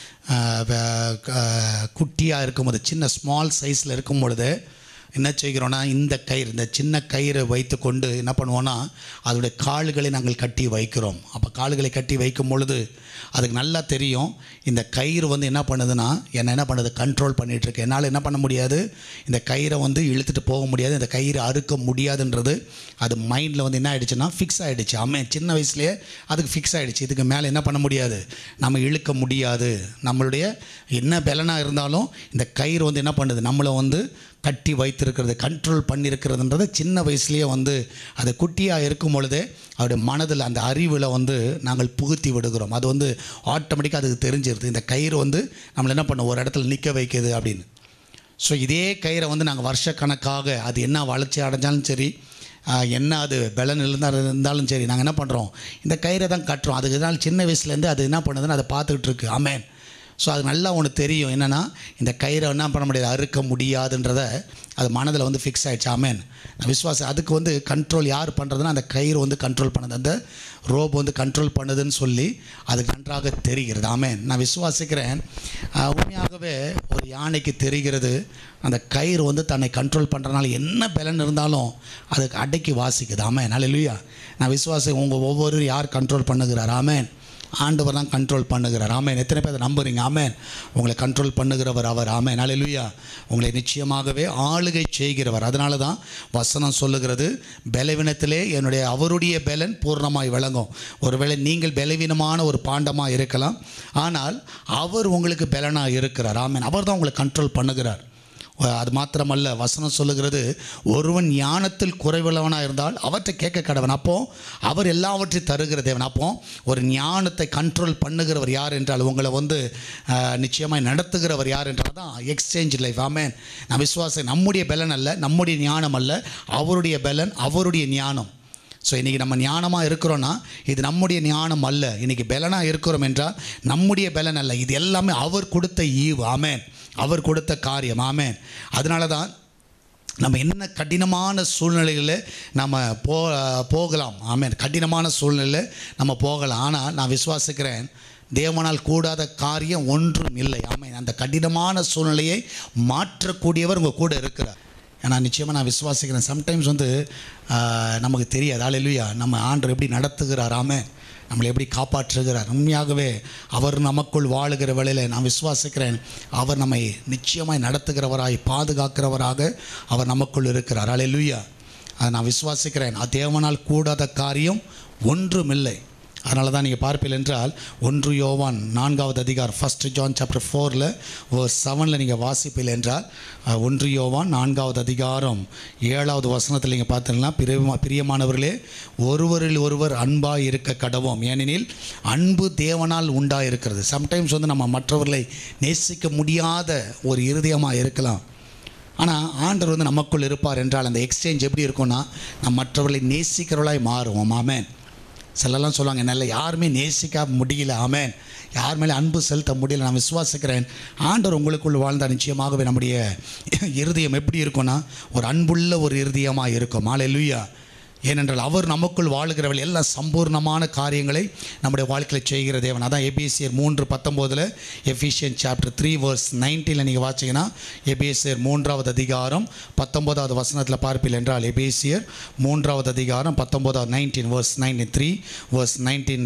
குட்டியாக இருக்கும்போது சின்ன ஸ்மால் சைஸில் இருக்கும் பொழுது என்ன செய்கிறோன்னா இந்த கயிறு இந்த சின்ன கயிறை வைத்து கொண்டு என்ன பண்ணுவோன்னா அதோடைய கால்களை நாங்கள் கட்டி வைக்கிறோம் அப்போ கால்களை கட்டி வைக்கும் பொழுது அதுக்கு நல்லா தெரியும் இந்த கயிறு வந்து என்ன பண்ணுதுன்னா என்னை என்ன பண்ணுது கண்ட்ரோல் பண்ணிகிட்டு இருக்கு என்னால் என்ன பண்ண முடியாது இந்த கயிறை வந்து இழுத்துட்டு போக முடியாது இந்த கயிறு அறுக்க முடியாதுன்றது அது மைண்டில் வந்து என்ன ஆயிடுச்சுன்னா ஃபிக்ஸ் ஆகிடுச்சு அம்மே சின்ன வயசுலேயே அதுக்கு ஃபிக்ஸ் ஆகிடுச்சு இதுக்கு மேலே என்ன பண்ண முடியாது நம்ம இழுக்க முடியாது நம்மளுடைய என்ன பலனாக இருந்தாலும் இந்த கயிறு வந்து என்ன பண்ணுது நம்மளை வந்து கட்டி வைத்திருக்கிறது கண்ட்ரோல் பண்ணியிருக்கிறதுன்றது சின்ன வயசுலேயே வந்து அது குட்டியாக இருக்கும் பொழுதே அவருடைய மனதில் அந்த அறிவில் வந்து நாங்கள் புகுத்தி விடுகிறோம் அது வந்து ஆட்டோமேட்டிக்காக அதுக்கு தெரிஞ்சிருது இந்த கயிறு வந்து நம்மளை என்ன பண்ணும் ஒரு இடத்துல நிற்க வைக்குது அப்படின்னு ஸோ இதே கயிறை வந்து நாங்கள் வருஷக்கணக்காக அது என்ன வளர்ச்சி அடைஞ்சாலும் சரி ஆஹ், என்ன அது பலன் இருந்தால் இருந்தாலும் சரி நாங்கள் என்ன பண்ணுறோம் இந்த கயிறை தான் கட்டுறோம் அதுக்கு தான் சின்ன வயசுலேருந்து அது என்ன பண்ணுதுன்னு அதை பார்த்துக்கிட்டு இருக்கு ஆமேன் ஸோ அது நல்லா ஒன்று தெரியும் என்னென்னா இந்த கயிறை என்ன பண்ண முடியாது அறுக்க முடியாதுன்றத அது மனதில் வந்து ஃபிக்ஸ் ஆகிடுச்சு ஆமேன் நான் விசுவாசம் அதுக்கு வந்து கண்ட்ரோல் யார் பண்ணுறதுன்னா அந்த கயிறு வந்து கண்ட்ரோல் பண்ணுது அந்த ரோப் வந்து கண்ட்ரோல் பண்ணுதுன்னு சொல்லி அதுக்கு நன்றாக தெரிகிறது ஆமேன் நான் விசுவாசிக்கிறேன் ஆஹ், உண்மையாகவே ஒரு யானைக்கு தெரிகிறது அந்த கயிறு வந்து தன்னை கண்ட்ரோல் பண்ணுறனால என்ன பலன் இருந்தாலும் அதுக்கு அடக்கி வாசிக்குது ஆமேன் நல்ல நான் விசுவாசி உங்கள் ஒவ்வொரு யார் கண்ட்ரோல் பண்ணுகிறார் ஆமேன் ஆண்டவர் தான் கண்ட்ரோல் பண்ணுகிறார் ஆமேன் எத்தனை பேர் அதை நம்புறீங்க ஆமேன் உங்களை கண்ட்ரோல் பண்ணுகிறவர் அவர் ஆமேன் அலையிலுயா உங்களை நிச்சயமாகவே ஆளுகை செய்கிறவர் அதனால தான் வசனம் சொல்லுகிறது பலவீனத்திலே என்னுடைய அவருடைய பலன் பூர்ணமாய் விளங்கும் ஒருவேளை நீங்கள் பலவீனமான ஒரு பாண்டமாக இருக்கலாம் ஆனால் அவர் உங்களுக்கு பலனாக இருக்கிறார் ஆமேன் அவர் தான் உங்களை கண்ட்ரோல் பண்ணுகிறார் அது மாத்திரமல்ல வசனம் சொல்லுகிறது ஒருவன் ஞானத்தில் குறைவுள்ளவனாக இருந்தால் அவற்றை கேட்க கடவன் அப்போ அவர் எல்லாவற்றையும் தருகிற தேவன் அப்போ ஒரு ஞானத்தை கண்ட்ரோல் பண்ணுகிறவர் யார் என்றால் உங்களை வந்து ஆஹ், நிச்சயமாய் நடத்துகிறவர் யார் என்றால் தான் எக்ஸ்சேஞ்ச் லைஃப் ஆமேன் நான் விசுவாசம் நம்முடைய பலன் அல்ல நம்முடைய ஞானம் அல்ல அவருடைய பலன் அவருடைய ஞானம் ஸோ இன்றைக்கி நம்ம ஞானமாக இருக்கிறோன்னா இது நம்முடைய ஞானம் அல்ல இன்றைக்கி பலனாக இருக்கிறோம் என்றால் நம்முடைய பலன் அல்ல இது எல்லாமே அவர் கொடுத்த ஈவு ஆமேன் அவர் கொடுத்த காரியம் ஆமேன் அதனால தான் நம்ம என்ன கடினமான சூழ்நிலைகளில் நம்ம போ போகலாம் ஆமேன் கடினமான சூழ்நிலையில் நம்ம போகலாம் ஆனால் நான் விசுவாசிக்கிறேன் தேவனால் கூடாத காரியம் ஒன்றும் இல்லை ஆமேன் அந்த கடினமான சூழ்நிலையை மாற்றக்கூடியவர் உங்கள் கூட இருக்கிறார் ஏன்னா நிச்சயமாக நான் விசுவாசிக்கிறேன் சம்டைம்ஸ் வந்து ஆஹ், நமக்கு தெரியாது ஆலையிலுயா நம்ம ஆண்டவர் எப்படி நடத்துகிறார் ஆமென் நம்மளை எப்படி காப்பாற்றுகிறார் உண்மையாகவே அவர் நமக்குள் வாழுகிற வேளையில் நான் விசுவாசிக்கிறேன் அவர் நம்மை நிச்சயமாய் நடத்துகிறவராய் பாதுகாக்கிறவராக அவர் நமக்குள் இருக்கிறார் அலையிலுயா அதை நான் விசுவாசிக்கிறேன் அது தேவனால் கூடாத காரியம் ஒன்றுமில்லை அதனால தான் நீங்கள் பார்ப்பீர்கள் என்றால் ஒன்று யோவான் நான்காவது அதிகாரம் ஃபஸ்ட் ஜான் சாப்டர் ஃபோரில் ஒரு செவனில் நீங்கள் வாசிப்பீர்கள் என்றால் அஹ், ஒன்று யோவான் நான்காவது அதிகாரம் ஏழாவது வசனத்தில் நீங்கள் பார்த்தீங்கன்னா பிரியமா பிரியமானவர்களே ஒருவரில் ஒருவர் அன்பாக இருக்க கடவோம் ஏனெனில் அன்பு தேவனால் உண்டாக இருக்கிறது சம்டைம்ஸ் வந்து நம்ம மற்றவர்களை நேசிக்க முடியாத ஒரு இருதயமாக இருக்கலாம் ஆனால் ஆண்டவர் வந்து நமக்குள் இருப்பார் என்றால் அந்த எக்ஸ்சேஞ்ச் எப்படி இருக்கும்னா நம்ம மற்றவர்களை நேசிக்கிறவர்களாய் மாறுவோம் ஆமென் சிலர்லாம் சொல்லுவாங்க என்னால் யாருமே நேசிக்க முடியல ஆமென் யார் மேலே அன்பு செலுத்த முடியல நான் விசுவாசிக்கிறேன் ஆண்டவர் உங்களுக்குள் வாழ்ந்தால் நிச்சயமாகவே நம்முடைய இருதயம் எப்படி இருக்கும்னா ஒரு அன்புள்ள ஒரு இருதயமாக இருக்கும் ஆலை ஏனென்றால் அவர் நமக்குள் வாழுகிறவள் எல்லாம் சம்பூர்ணமான காரியங்களை நம்முடைய வாழ்க்கையில் செய்கிற தேவன் அதான் எபிஎஸ்சியர் மூன்று பத்தொம்போதில் எஃபிஷியன் சாப்டர் த்ரீ வர்ஸ் நைன்டீனில் நீங்கள் வாட்சிங்கன்னா எபிஎஸ்சியர் மூன்றாவது அதிகாரம் பத்தொம்போதாவது வசனத்தில் பார்ப்பீர்கள் என்றால் எபிஎஸ்சியர் மூன்றாவது அதிகாரம் பத்தொம்போதாவது nineteen verse nineteen three verse நைன்டீனில்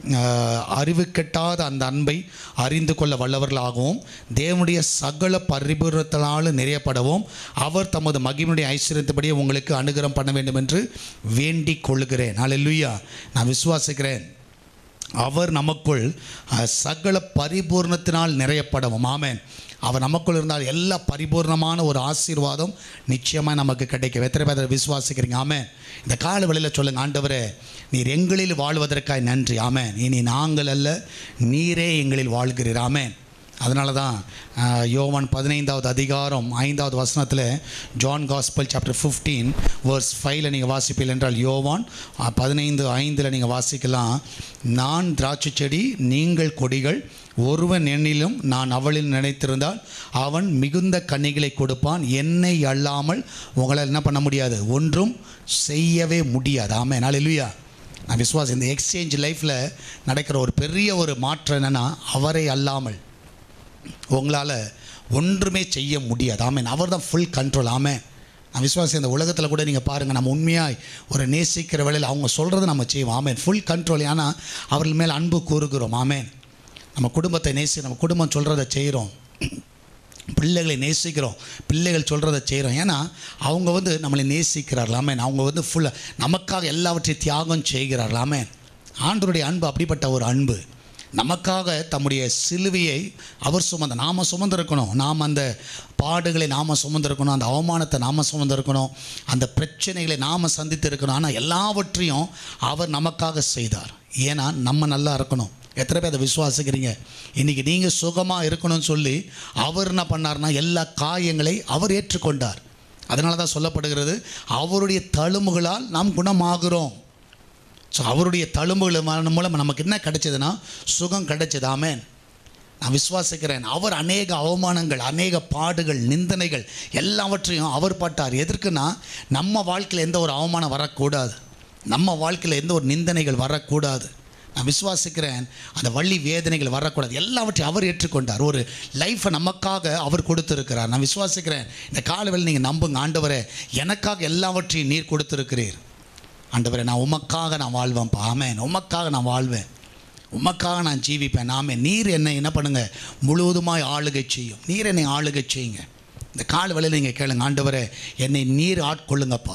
ஆஹ், அறிவு கெட்டாத அந்த அன்பை அறிந்து கொள்ள வல்லவர்களாகவும் தேவனுடைய சகல பரிபூரணத்தினாலும் நிறையப்படவும் அவர் தமது மகிமையுடைய ஐஸ்வர்யத்தபடியே உங்களுக்கு அனுகிரகம் பண்ண வேண்டும் என்று வேண்டிக் கொள்கிறேன் அல்லேலூயா நான் விசுவாசிக்கிறேன் அவர் நமக்குள் அஹ், சகல பரிபூர்ணத்தினால் நிறையப்படவும் ஆமென் அவர் நமக்குள் இருந்தால் எல்லா பரிபூர்ணமான ஒரு ஆசீர்வாதம் நிச்சயமாக நமக்கு கிடைக்கும் எத்தனை பேர் அதை விசுவாசிக்கிறீங்க ஆமென் இந்த கால வழியில் சொல்லுங்க ஆண்டவரே நீர் எங்களில் வாழ்வதற்காய் நன்றி ஆமென் இனி நாங்கள் அல்ல நீரே எங்களில் வாழ்கிறீர் ஆமென் அதனால தான் அஹ், யோவான் பதினைந்தாவது அதிகாரம் ஐந்தாவது வசனத்தில் John gospel chapter fifteen verse ஃபைவ்ல நீங்கள் வாசிப்பீர்கள் என்றால் யோவான் அஹ், பதினைந்து ஐந்தில் நீங்கள் வாசிக்கலாம் நான் திராட்சை செடி நீங்கள் கொடிகள் ஒருவன் என்னிலும் நான் அவளில் நினைத்திருந்தால் அவன் மிகுந்த கன்னிகளை கொடுப்பான் என்னை அல்லாமல் உங்களால் என்ன பண்ண முடியாது ஒன்றும் செய்யவே முடியாது ஆமே நாளிலுயா நான் விசுவாசம் இந்த எக்ஸ்சேஞ்ச் லைஃப்பில் நடக்கிற ஒரு பெரிய ஒரு மாற்றம் என்னென்னா அவரை அல்லாமல் உங்களால் ஒன்றுமே செய்ய முடியாது ஆமேன் அவர் தான் ஃபுல் கண்ட்ரோல் ஆமேன் நான் விசுவாசி இந்த உலகத்தில் கூட நீங்கள் பாருங்கள் நம்ம உண்மையாய் ஒரு நேசிக்கிற வேளையில் அவங்க சொல்கிறத நம்ம செய்வோம் ஆமேன் ஃபுல் கண்ட்ரோல் ஏன்னா அவர்கள் மேல் அன்பு கூறுகிறோம் ஆமேன் நம்ம குடும்பத்தை நேசி நம்ம குடும்பம் சொல்கிறத செய்கிறோம் பிள்ளைகளை நேசிக்கிறோம் பிள்ளைகள் சொல்கிறத செய்கிறோம் ஏன்னா அவங்க வந்து நம்மளை நேசிக்கிறார்கள் ஆமேன் அவங்க வந்து ஃபுல்லாக நமக்காக எல்லாவற்றையும் தியாகம் செய்கிறார்கள் ஆமேன் ஆண்டவருடைய அன்பு அப்படிப்பட்ட ஒரு அன்பு நமக்காக தம்முடைய சிலுவையை அவர் சுமந்த நாம் சுமந்திருக்கணும் நாம் அந்த பாடுகளை நாம் சுமந்திருக்கணும் அந்த அவமானத்தை நாம் சுமந்திருக்கணும் அந்த பிரச்சனைகளை நாம் சந்தித்து இருக்கணும் ஆனால் எல்லாவற்றையும் அவர் நமக்காக செய்தார் ஏன்னா நம்ம நல்லா இருக்கணும் எத்தனை பேர் அதை விசுவாசிக்கிறீங்க இன்றைக்கி நீங்கள் சுகமாக இருக்கணும்னு சொல்லி அவர் என்ன பண்ணார்னா எல்லா காயங்களை அவர் ஏற்றுக்கொண்டார் அதனால தான் சொல்லப்படுகிறது அவருடைய தழும்புகளால் நாம் குணமாகிறோம் ஸோ அவருடைய தழும்புகள் மூலம் நமக்கு என்ன கிடைச்சதுன்னா சுகம் கிடைச்சது ஆமென் நான் விசுவாசிக்கிறேன் அவர் அநேக அவமானங்கள் அநேக பாடுகள் நிந்தனைகள் எல்லாவற்றையும் அவர் பட்டார் எதற்குன்னா நம்ம வாழ்க்கையில் எந்த ஒரு அவமானம் வரக்கூடாது நம்ம வாழ்க்கையில் எந்த ஒரு நிந்தனைகள் வரக்கூடாது நான் விசுவாசிக்கிறேன் அந்த வள்ளி வேதனைகள் வரக்கூடாது எல்லாவற்றையும் அவர் ஏற்றுக்கொண்டார் ஒரு லைஃப்பை நமக்காக அவர் கொடுத்துருக்கிறார் நான் விசுவாசிக்கிறேன் இந்த காலவில் நீங்கள் நம்புங்க ஆண்டவரே எனக்காக எல்லாவற்றையும் நீர் கொடுத்துருக்கிறீர் ஆண்டவரே நான் உமக்காக நான் வாழ்வேன்ப்பா ஆமென் உமக்காக நான் வாழ்வேன் உமக்காக நான் ஜீவிப்பேன் ஆமே நீர் என்னை என்ன பண்ணுங்க முழுவதுமாய் ஆளுகை செய்யும் நீர் என்னை ஆளுகை செய்யுங்க இந்த கால வேளையில் நீங்கள் கேளுங்க ஆண்டவரே என்னை நீர் ஆட்கொள்ளுங்கப்பா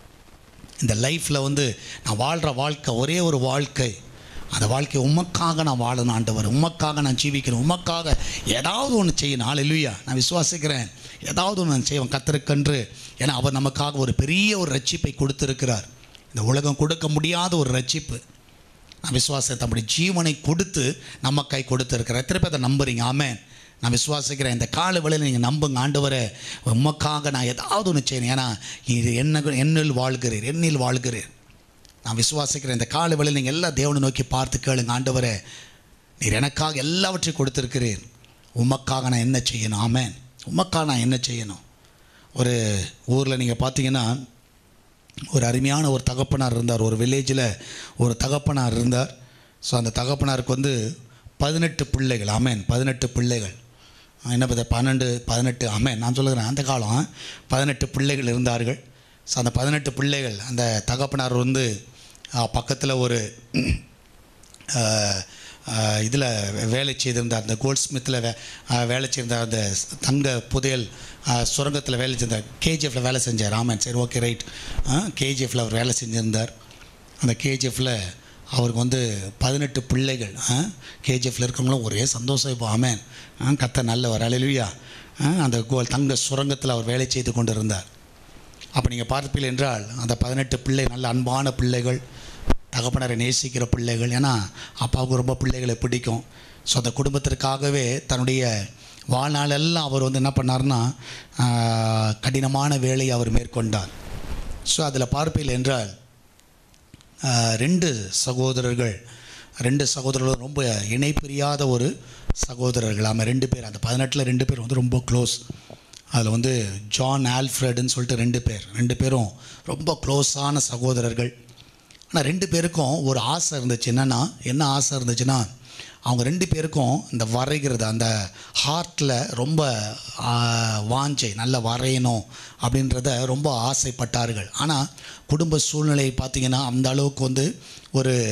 இந்த லைஃப்பில் வந்து நான் வாழ்கிற வாழ்க்கை ஒரே ஒரு வாழ்க்கை அந்த வாழ்க்கை உமக்காக நான் வாழணும் ஆண்டவர் உமக்காக நான் ஜீவிக்கிறேன் உமக்காக ஏதாவது ஒன்று செய்யணும் ஆள் இல்லையா நான் விசுவாசிக்கிறேன் ஏதாவது ஒன்று நான் செய்வேன் கத்தருக்கன்று ஏன்னா அவர் நமக்காக ஒரு பெரிய ஒரு ரட்சிப்பை கொடுத்துருக்கிறார் இந்த உலகம் கொடுக்க முடியாத ஒரு ரட்சிப்பு நான் விசுவாசத்தை தம்முடைய ஜீவனை கொடுத்து நமக்கை கொடுத்துருக்கிறார் எத்தனை பேர் அதை நம்புறீங்க ஆமென் நான் விசுவாசிக்கிறேன் இந்த கால வேளையில் நீங்கள் நம்புங்க ஆண்டவரை உமக்காக நான் ஏதாவது ஒன்று செய்யணும் ஏன்னா இது என்ன என்னில் வாழ்கிறீர் என்னில் வாழ்கிறீர் நான் விசுவாசிக்கிறேன் இந்த கால வேளையில் நீங்கள் எல்லா தேவனை நோக்கி பார்த்து கேளுங்க ஆண்டவரே நீர் எனக்காக எல்லாவற்றையும் கொடுத்துருக்கிறீர் உமக்காக நான் என்ன செய்யணும் ஆமென் உமக்காக நான் என்ன செய்யணும் ஒரு ஊரில் நீங்கள் பார்த்தீங்கன்னா ஒரு அருமையான ஒரு தகப்பனார் இருந்தார் ஒரு வில்லேஜில் ஒரு தகப்பனார் இருந்தார் ஸோ அந்த தகப்பனாருக்கு வந்து பதினெட்டு பிள்ளைகள் ஆமேன் பதினெட்டு பிள்ளைகள் என்ன பத்த பன்னெண்டு பதினெட்டு ஆமேன் நான் சொல்லுகிறேன் அந்த காலம் பதினெட்டு பிள்ளைகள் இருந்தார்கள் ஸோ அந்த பதினெட்டு பிள்ளைகள் அந்த தகப்பனார் வந்து பக்கத்தில் ஒரு இதில் வேலை செய்திருந்தார் அந்த கோல்ட் ஸ்மித்தில் வே அஹ், வேலை செய்திருந்தார் அந்த தங்க புதையல் சுரங்கத்தில் வேலை செஞ்சார் கேஜிஎஃப்ல வேலை செஞ்சார் ராமன் சரி ஓகே ரைட் கேஜிஎஃப்ல அவர் வேலை செஞ்சுருந்தார் அந்த கேஜிஎஃப்ல அவருக்கு வந்து பதினெட்டு பிள்ளைகள் கேஜிஎஃப்ல இருக்கவங்களும் ஒரே சந்தோஷம் இப்போ ஆமேன் கத்த நல்லவர் அலையிலுயா அந்த கோல் தங்க சுரங்கத்தில் அவர் வேலை செய்து கொண்டு இருந்தார் அப்போ நீங்கள் பார்ப்பீர்கள் என்றால் அந்த பதினெட்டு பிள்ளை நல்ல அன்பான பிள்ளைகள் தகப்பனரை நேசிக்கிற பிள்ளைகள் ஏன்னா அப்பாவுக்கு ரொம்ப பிள்ளைகளை பிடிக்கும் ஸோ அந்த குடும்பத்திற்காகவே தன்னுடைய வாழ்நாளெல்லாம் அவர் வந்து என்ன பண்ணார்னா ஆஹ், கடினமான வேலையை அவர் மேற்கொண்டார் ஸோ அதில் பார்ப்பீர்கள் என்றால் ஆஹ், ரெண்டு சகோதரர்கள் ரெண்டு சகோதரர்களும் ரொம்ப இணை பிரியாத ஒரு சகோதரர்கள் ஆமாம் ரெண்டு பேர் அந்த பதினெட்டில் ரெண்டு பேர் வந்து ரொம்ப க்ளோஸ் அதில் வந்து ஜான் ஆல்ஃப்ரெட்னு சொல்லிட்டு ரெண்டு பேர் ரெண்டு பேரும் ரொம்ப க்ளோஸான சகோதரர்கள் ஆனால் ரெண்டு பேருக்கும் ஒரு ஆசை இருந்துச்சு என்னென்னா என்ன ஆசை இருந்துச்சுன்னா அவங்க ரெண்டு பேருக்கும் இந்த வரைகிறது அந்த ஹார்ட்டில் ரொம்ப ஆ, வாஞ்சை நல்லா வரையணும் அப்படின்றத ரொம்ப ஆசைப்பட்டார்கள் ஆனால் குடும்ப சூழ்நிலை பார்த்திங்கன்னா அந்த அளவுக்கு வந்து ஒரு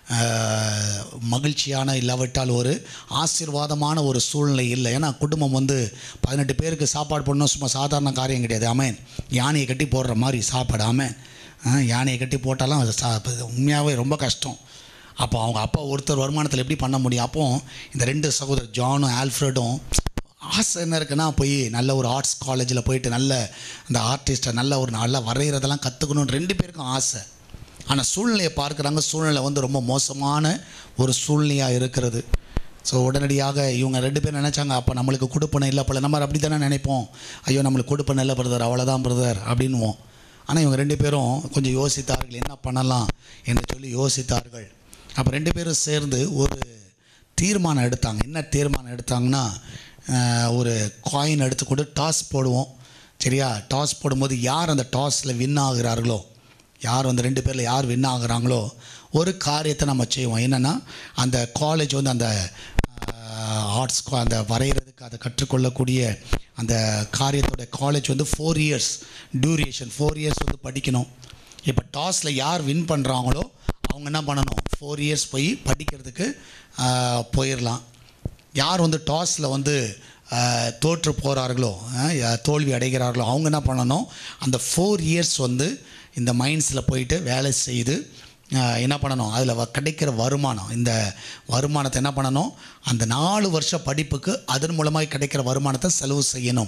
ஆஹ், மகிழ்ச்சியான இல்லாவிட்டால் ஒரு ஆசீர்வாதமான ஒரு சூழ்நிலை இல்லை ஏன்னா குடும்பம் வந்து பதினெட்டு பேருக்கு சாப்பாடு போடணும் சும்மா சாதாரண காரியம் கிடையாது ஆமேன் யானையை கட்டி போடுற மாதிரி சாப்பாடு ஆமேன் ஆ, யானையை கட்டி போட்டாலும் அது சா உண்மையாகவே ரொம்ப கஷ்டம் அப்போ அவங்க அப்பா ஒருத்தர் வருமானத்தில் எப்படி பண்ண முடியும் அப்போ இந்த ரெண்டு சகோதரர் ஜானும் ஆல்ஃப்ரடும் ஆசை என்ன இருக்குன்னா போய் நல்ல ஒரு ஆர்ட்ஸ் காலேஜில் போயிட்டு நல்ல அந்த ஆர்டிஸ்ட்டை நல்ல ஒரு நல்லா வரைகிறதெல்லாம் கற்றுக்கணும்னு ரெண்டு பேருக்கும் ஆசை ஆனால் சூழ்நிலையை பார்க்குறாங்க சூழ்நிலை வந்து ரொம்ப மோசமான ஒரு சூழ்நிலையாக இருக்கிறது ஸோ உடனடியாக இவங்க ரெண்டு பேரும் நினச்சாங்க அப்போ நம்மளுக்கு கொடுப்பனை இல்லை போல நம்ம அப்படி தானே நினைப்போம் ஐயோ நம்மளுக்கு கொடுப்பனை இல்லை பிரதர் அவ்வளோதான் பிரதர் அப்படின்வோம் ஆனால் இவங்க ரெண்டு பேரும் கொஞ்சம் யோசித்தார்கள் என்ன பண்ணலாம் என்று சொல்லி யோசித்தார்கள் அப்போ ரெண்டு பேரும் சேர்ந்து ஒரு தீர்மானம் எடுத்தாங்க என்ன தீர்மானம் எடுத்தாங்கன்னா ஆஹ், ஒரு காயின் எடுத்துக்கொண்டு டாஸ் போடுவோம் சரியா டாஸ் போடும்போது யார் அந்த டாஸில் வின் ஆகுறார்களோ யார் அந்த ரெண்டு பேரில் யார் வின் ஆகுறாங்களோ ஒரு காரியத்தை நம்ம செய்வோம் என்னென்னா அந்த காலேஜ் வந்து அந்த ஆர்ட்ஸ் அந்த வரைகிறதுக்கு அதை கற்றுக்கொள்ளக்கூடிய அந்த காரியத்தோட காலேஜ் வந்து four years duration four years வந்து படிக்கணும் இப்போ டாஸில் யார் வின் பண்ணுறாங்களோ அவங்க என்ன பண்ணணும் ஃபோர் இயர்ஸ் போய் படிக்கிறதுக்கு ஆஹ், போயிடலாம் யார் வந்து டாஸில் வந்து ஆஹ், தோற்று போகிறார்களோ ஆஹ், தோல்வி அடைகிறார்களோ அவங்க என்ன பண்ணணும் அந்த ஃபோர் இயர்ஸ் வந்து இந்த மைண்ட்ஸில் போயிட்டு வேலை செய்து ஆஹ், என்ன பண்ணணும் அதில் கிடைக்கிற வருமானம் இந்த வருமானத்தை என்ன பண்ணணும் அந்த நாலு வருஷ படிப்புக்கு அதன் மூலமாக கிடைக்கிற வருமானத்தை செலவு செய்யணும்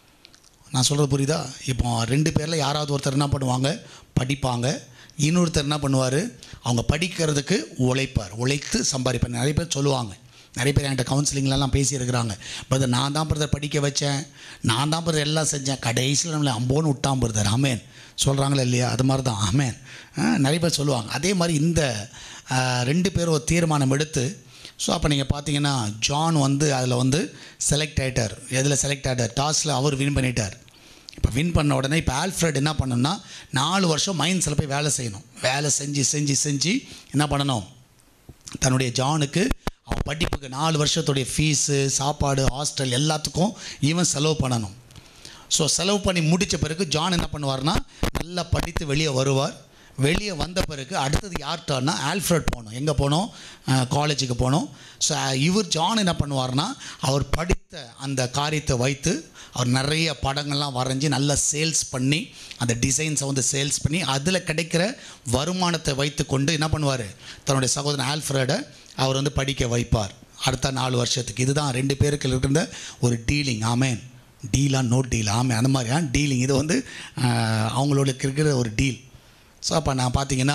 நான் சொல்கிறது புரியுதா இப்போ ரெண்டு பேரில் யாராவது ஒருத்தர் என்ன பண்ணுவாங்க படிப்பாங்க இன்னொருத்தர் என்ன பண்ணுவார் அவங்க படிக்கிறதுக்கு உழைப்பார் உழைத்து சம்பாதிப்பார் நிறைய பேர் சொல்லுவாங்க நிறைய பேர் என்கிட்ட கவுன்சிலிங்லலாம் பேசியிருக்கிறாங்க பிரதர் நான் தான் பிரதர் படிக்க வச்சேன் நான் தான் பிரதர் எல்லாம் செஞ்சேன் கடைசியில் நம்மளை அம்போன்னு விட்டான் பிரதர் ஆமேன் சொல்கிறாங்களா இல்லையா அது மாதிரி தான் ஆமேன் ஆ, நிறைய பேர் சொல்லுவாங்க அதே மாதிரி இந்த ஆ, ரெண்டு பேரும் ஒரு தீர்மானம் எடுத்து ஸோ அப்போ நீங்கள் பார்த்தீங்கன்னா ஜான் வந்து அதில் வந்து செலக்ட் ஆகிட்டார் எதில் செலக்ட் ஆகிட்டார் டாஸில் அவர் வின் பண்ணிட்டார் இப்போ வின் பண்ண உடனே இப்போ ஆல்ஃப்ரெட் என்ன பண்ணணும்னா நாலு வருஷம் மைன்ஸில் போய் வேலை செய்யணும் வேலை செஞ்சு செஞ்சு செஞ்சு என்ன பண்ணணும் தன்னுடைய ஜானுக்கு அவன் படிப்புக்கு நாலு வருஷத்துடைய ஃபீஸு சாப்பாடு ஹாஸ்டல் எல்லாத்துக்கும் இவன் செலவு பண்ணணும் ஸோ செலவு பண்ணி முடித்த பிறகு ஜான் என்ன பண்ணுவார்னா நல்லா படித்து வெளியே வருவார் வெளியே வந்த பிறகு அடுத்தது யார்கிட்டனா ஆல்ஃப்ரட் போகணும் எங்கே போனோம் காலேஜுக்கு போனோம் ஸோ இவர் ஜான் என்ன பண்ணுவார்னா அவர் படித்த அந்த காரியத்தை வைத்து அவர் நிறைய படங்கள்லாம் வரைஞ்சி நல்லா சேல்ஸ் பண்ணி அந்த டிசைன்ஸை வந்து சேல்ஸ் பண்ணி அதில் கிடைக்கிற வருமானத்தை வைத்து கொண்டு என்ன பண்ணுவார் தன்னுடைய சகோதரன் ஆல்ஃப்ரடை அவர் வந்து படிக்க வைப்பார் அடுத்த நாலு வருஷத்துக்கு இதுதான் ரெண்டு பேருக்கு இருந்த ஒரு டீலிங் ஆமேன் டீலா நோ டீல் ஆமே அந்த மாதிரியா டீலிங் இது வந்து ஆஹ், அவங்களுக்கு இருக்கிற ஒரு டீல் ஸோ அப்போ நான் பார்த்தீங்கன்னா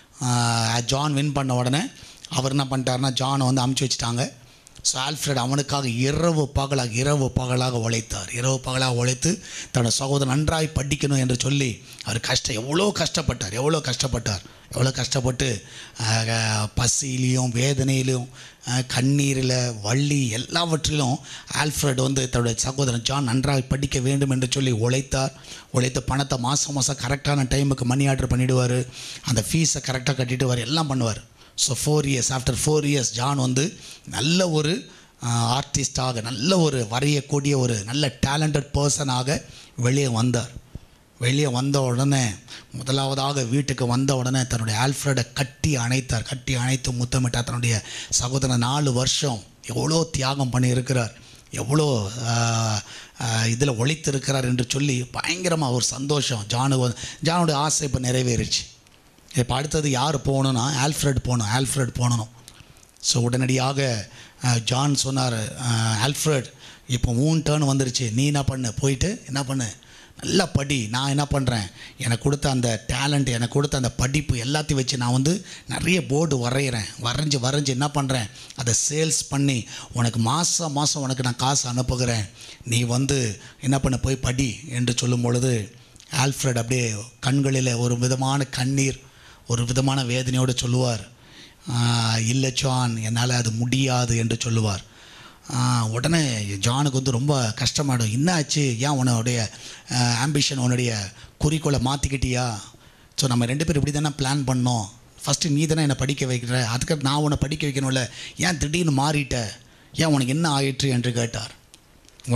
ஆஹ், ஜான் வின் பண்ண உடனே அவர் என்ன பண்ணிட்டாருன்னா ஜானை வந்து அமுச்சு வச்சுட்டாங்க ஸோ ஆல்ஃப்ரெட் அவனுக்காக இரவு பகலாக இரவு பகலாக உழைத்தார் இரவு பகலாக உழைத்து தன்னோட சகோதரன் நன்றாய் படிக்கணும் என்று சொல்லி அவர் கஷ்டம் எவ்வளோ கஷ்டப்பட்டார் எவ்வளோ கஷ்டப்பட்டார் எவ்வளோ கஷ்டப்பட்டு ஆஹ், பசியிலையும் வேதனையிலும் ஆஹ், கண்ணீரில் வள்ளி எல்லாவற்றிலும் ஆல்ஃப்ரெட் வந்து தன்னுடைய சகோதரன் ஜான் நன்றாக படிக்க வேண்டும் என்று சொல்லி உழைத்தார் உழைத்த பணத்தை மாதம் மாதம் கரெக்டான டைமுக்கு மணி ஆர்டர் பண்ணிவிடுவார் அந்த ஃபீஸை கரெக்டாக கட்டிடுவார் எல்லாம் பண்ணுவார் so four years after four years John வந்து நல்ல ஒரு ஆர்டிஸ்டாக நல்ல ஒரு வரையக்கூடிய ஒரு நல்ல டேலண்டட் பர்சனாக வெளியே வந்தார் வெளியே வந்த உடனே முதலாவதாக வீட்டுக்கு வந்த உடனே தன்னுடைய ஆல்ஃப்ரடை கட்டி அணைத்தார் கட்டி அணைத்து முத்தமிட்டார் தன்னுடைய சகோதரன் நாலு வருஷம் எவ்வளோ தியாகம் பண்ணியிருக்கிறார் எவ்வளோ இதில் ஒழித்திருக்கிறார் என்று சொல்லி பயங்கரமாக ஒரு சந்தோஷம் ஜானு வந்து- ஜானுடைய ஆசை இப்போ நிறைவேறிச்சு இப்போ அடுத்தது யார் போகணுன்னா ஆல்ஃப்ரெட் போகணும் ஆல்ஃப்ரெட் போகணும் ஸோ உடனடியாக அஹ், ஜான் சொன்னார் அஹ், ஆல்ஃப்ரெட் இப்போ மூணு டேர்ன் வந்துருச்சு நீ என்ன பண்ணு போயிட்டு என்ன பண்ணு நல்லா படி நான் என்ன பண்ணுறேன் எனக்கு கொடுத்த அந்த டேலண்ட் எனக்கு கொடுத்த அந்த படிப்பு எல்லாத்தையும் வச்சு நான் வந்து நிறைய போர்டு வரைகிறேன் வரைஞ்சி வரைஞ்சி என்ன பண்ணுறேன் அதை சேல்ஸ் பண்ணி உனக்கு மாதம் மாதம் உனக்கு நான் காசு அனுப்புகிறேன் நீ வந்து என்ன பண்ண போய் படி என்று சொல்லும் பொழுது ஆல்ஃப்ரெட் அப்படியே கண்களில் ஒரு விதமான கண்ணீர் ஒரு விதமான வேதனையோடு சொல்லுவார் "ஆஹ், இல்லை ஜான் என்னால் அது முடியாது என்று சொல்லுவார் ஆஹ், உடனே ஜானுக்கு வந்து ரொம்ப கஷ்டமாயிடும் என்ன ஆச்சு ஏன் உன்னுடைய ஆம்பிஷன் உன்னுடைய குறிக்கோளை மாற்றிக்கிட்டியா ஸோ நம்ம ரெண்டு பேரும் இப்படி தானே பிளான் பண்ணோம் ஃபஸ்ட்டு நீ தானே என்னை படிக்க வைக்கிற அதுக்கு நான் உன்னை படிக்க வைக்கணும்ல ஏன் திடீர்னு மாறிட்ட ஏன் உனக்கு என்ன ஆயிற்று என்று கேட்டார்